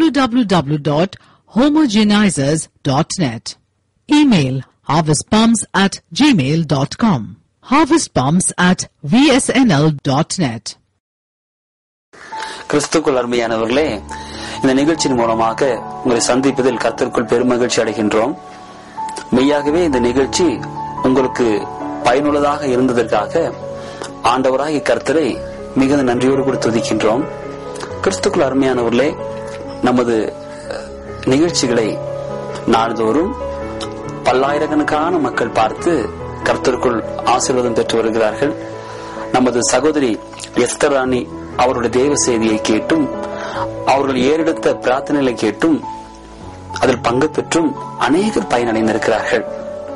www.homogenizers.net. Email harvestpumps at gmail.com. Harvestpumps at vsnl.net. கிறிஸ்துக்குள் அருமையானவர்களே இந்த நிகழ்ச்சியின் மூலமாக உங்களை சந்திப்பதில் கர்த்தருக்குள் பெருமகிழ்ச்சி அடைகின்றோம் மெய்யாகவே இந்த நிகழ்ச்சி உங்களுக்கு பயனுள்ளதாக இருந்ததற்காக ஆண்டவராகிய கர்த்தரை மிகுந்த நன்றியோடு கூட துதிக்கின்றோம் கிறிஸ்துக்குள் அருமையானவர்களே நமது அஹ், நிகழ்ச்சிகளை நாள்தோறும் பல்லாயிரக்கணக்கான மக்கள் பார்த்து கர்த்தருக்குள் ஆசீர்வாதம் பெற்று வருகிறார்கள் நமது சகோதரி எஸ்தர் ராணி அவருடைய தேவ செய்தியை கேட்டும் அவர்கள் ஏறெடுத்த பிரார்த்தனைகளை கேட்டும் அதில் பங்கு பெற்றும் அநேகர் பயனடைந்திருக்கிறார்கள்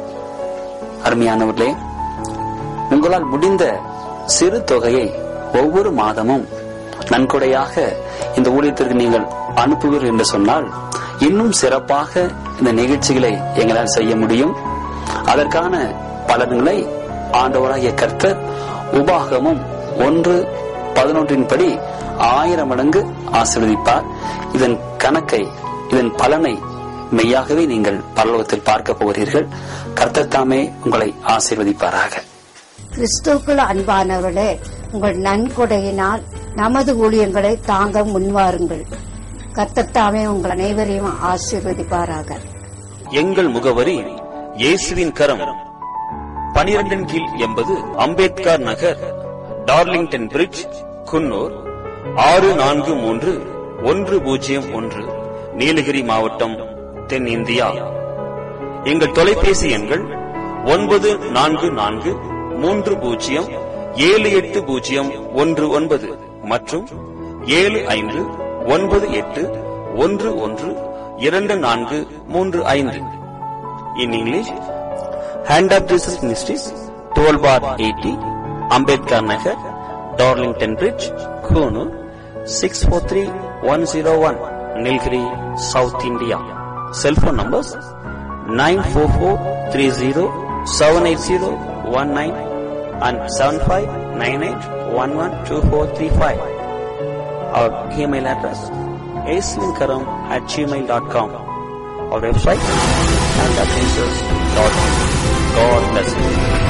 அருமையானவர்களே உங்களால் முடிந்த சிறு தொகையை ஒவ்வொரு மாதமும் நன்கொடையாக இந்த ஊழியத்திற்கு நீங்கள் அனுப்புவீர்கள் என்று சொன்னால் இன்னும் சிறப்பாக இந்த நிகழ்ச்சிகளை எங்களால் செய்ய முடியும் அதற்கான பலன்களை ஆண்டவராகிய கர்த்தர் உபாகமும் ஒன்று பதினொன்றின் படி ஆயிரம் மடங்கு ஆசீர்வதிப்பார் இதன் கணக்கை இதன் பலனை மெய்யாகவே நீங்கள் பரலோகத்தில் பார்க்க போகிறீர்கள் கர்த்தர் தாமே உங்களை ஆசீர்வதிப்பாராக கிறிஸ்துவுக்குள் அன்பானவர்களே உங்கள் நன்கொடையினால் நமது ஊழியங்களை தாங்க முன்வாருங்கள் கத்தத்தாமே உங்கள் அனைவரையும் ஆசீர்வதிப்பாராக எங்கள் முகவரி இயேசுவின் கரம் பனிரெண்டின் கீழ் எண்பது அம்பேத்கர் நகர் டார்லிங்டன் பிரிட்ஜ் குன்னூர் ஆறு நான்கு மூன்று ஒன்று பூஜ்ஜியம் ஒன்று நீலகிரி மாவட்டம் தென்னிந்தியா எங்கள் தொலைபேசி எண்கள் ஒன்பது நான்கு நான்கு மூன்று பூஜ்ஜியம் ஏழு எட்டு பூஜ்ஜியம் ஒன்று ஒன்பது மற்றும் ஏழு ஐந்து ஒன்பது எட்டு ஒன்று ஒன்று இரண்டு நான்கு மூன்று ஐந்து in English hand of Jesus ministries twelve bar eighty Ambedkar Nagar Darlington bridge Coonoor six four three one zero one Nilgiri south India cellphone numbers nine four four three zero seven eight zero one nine and seven five nine eight one one two four three five our email address aswinkaram at gmail.com our website and God bless you.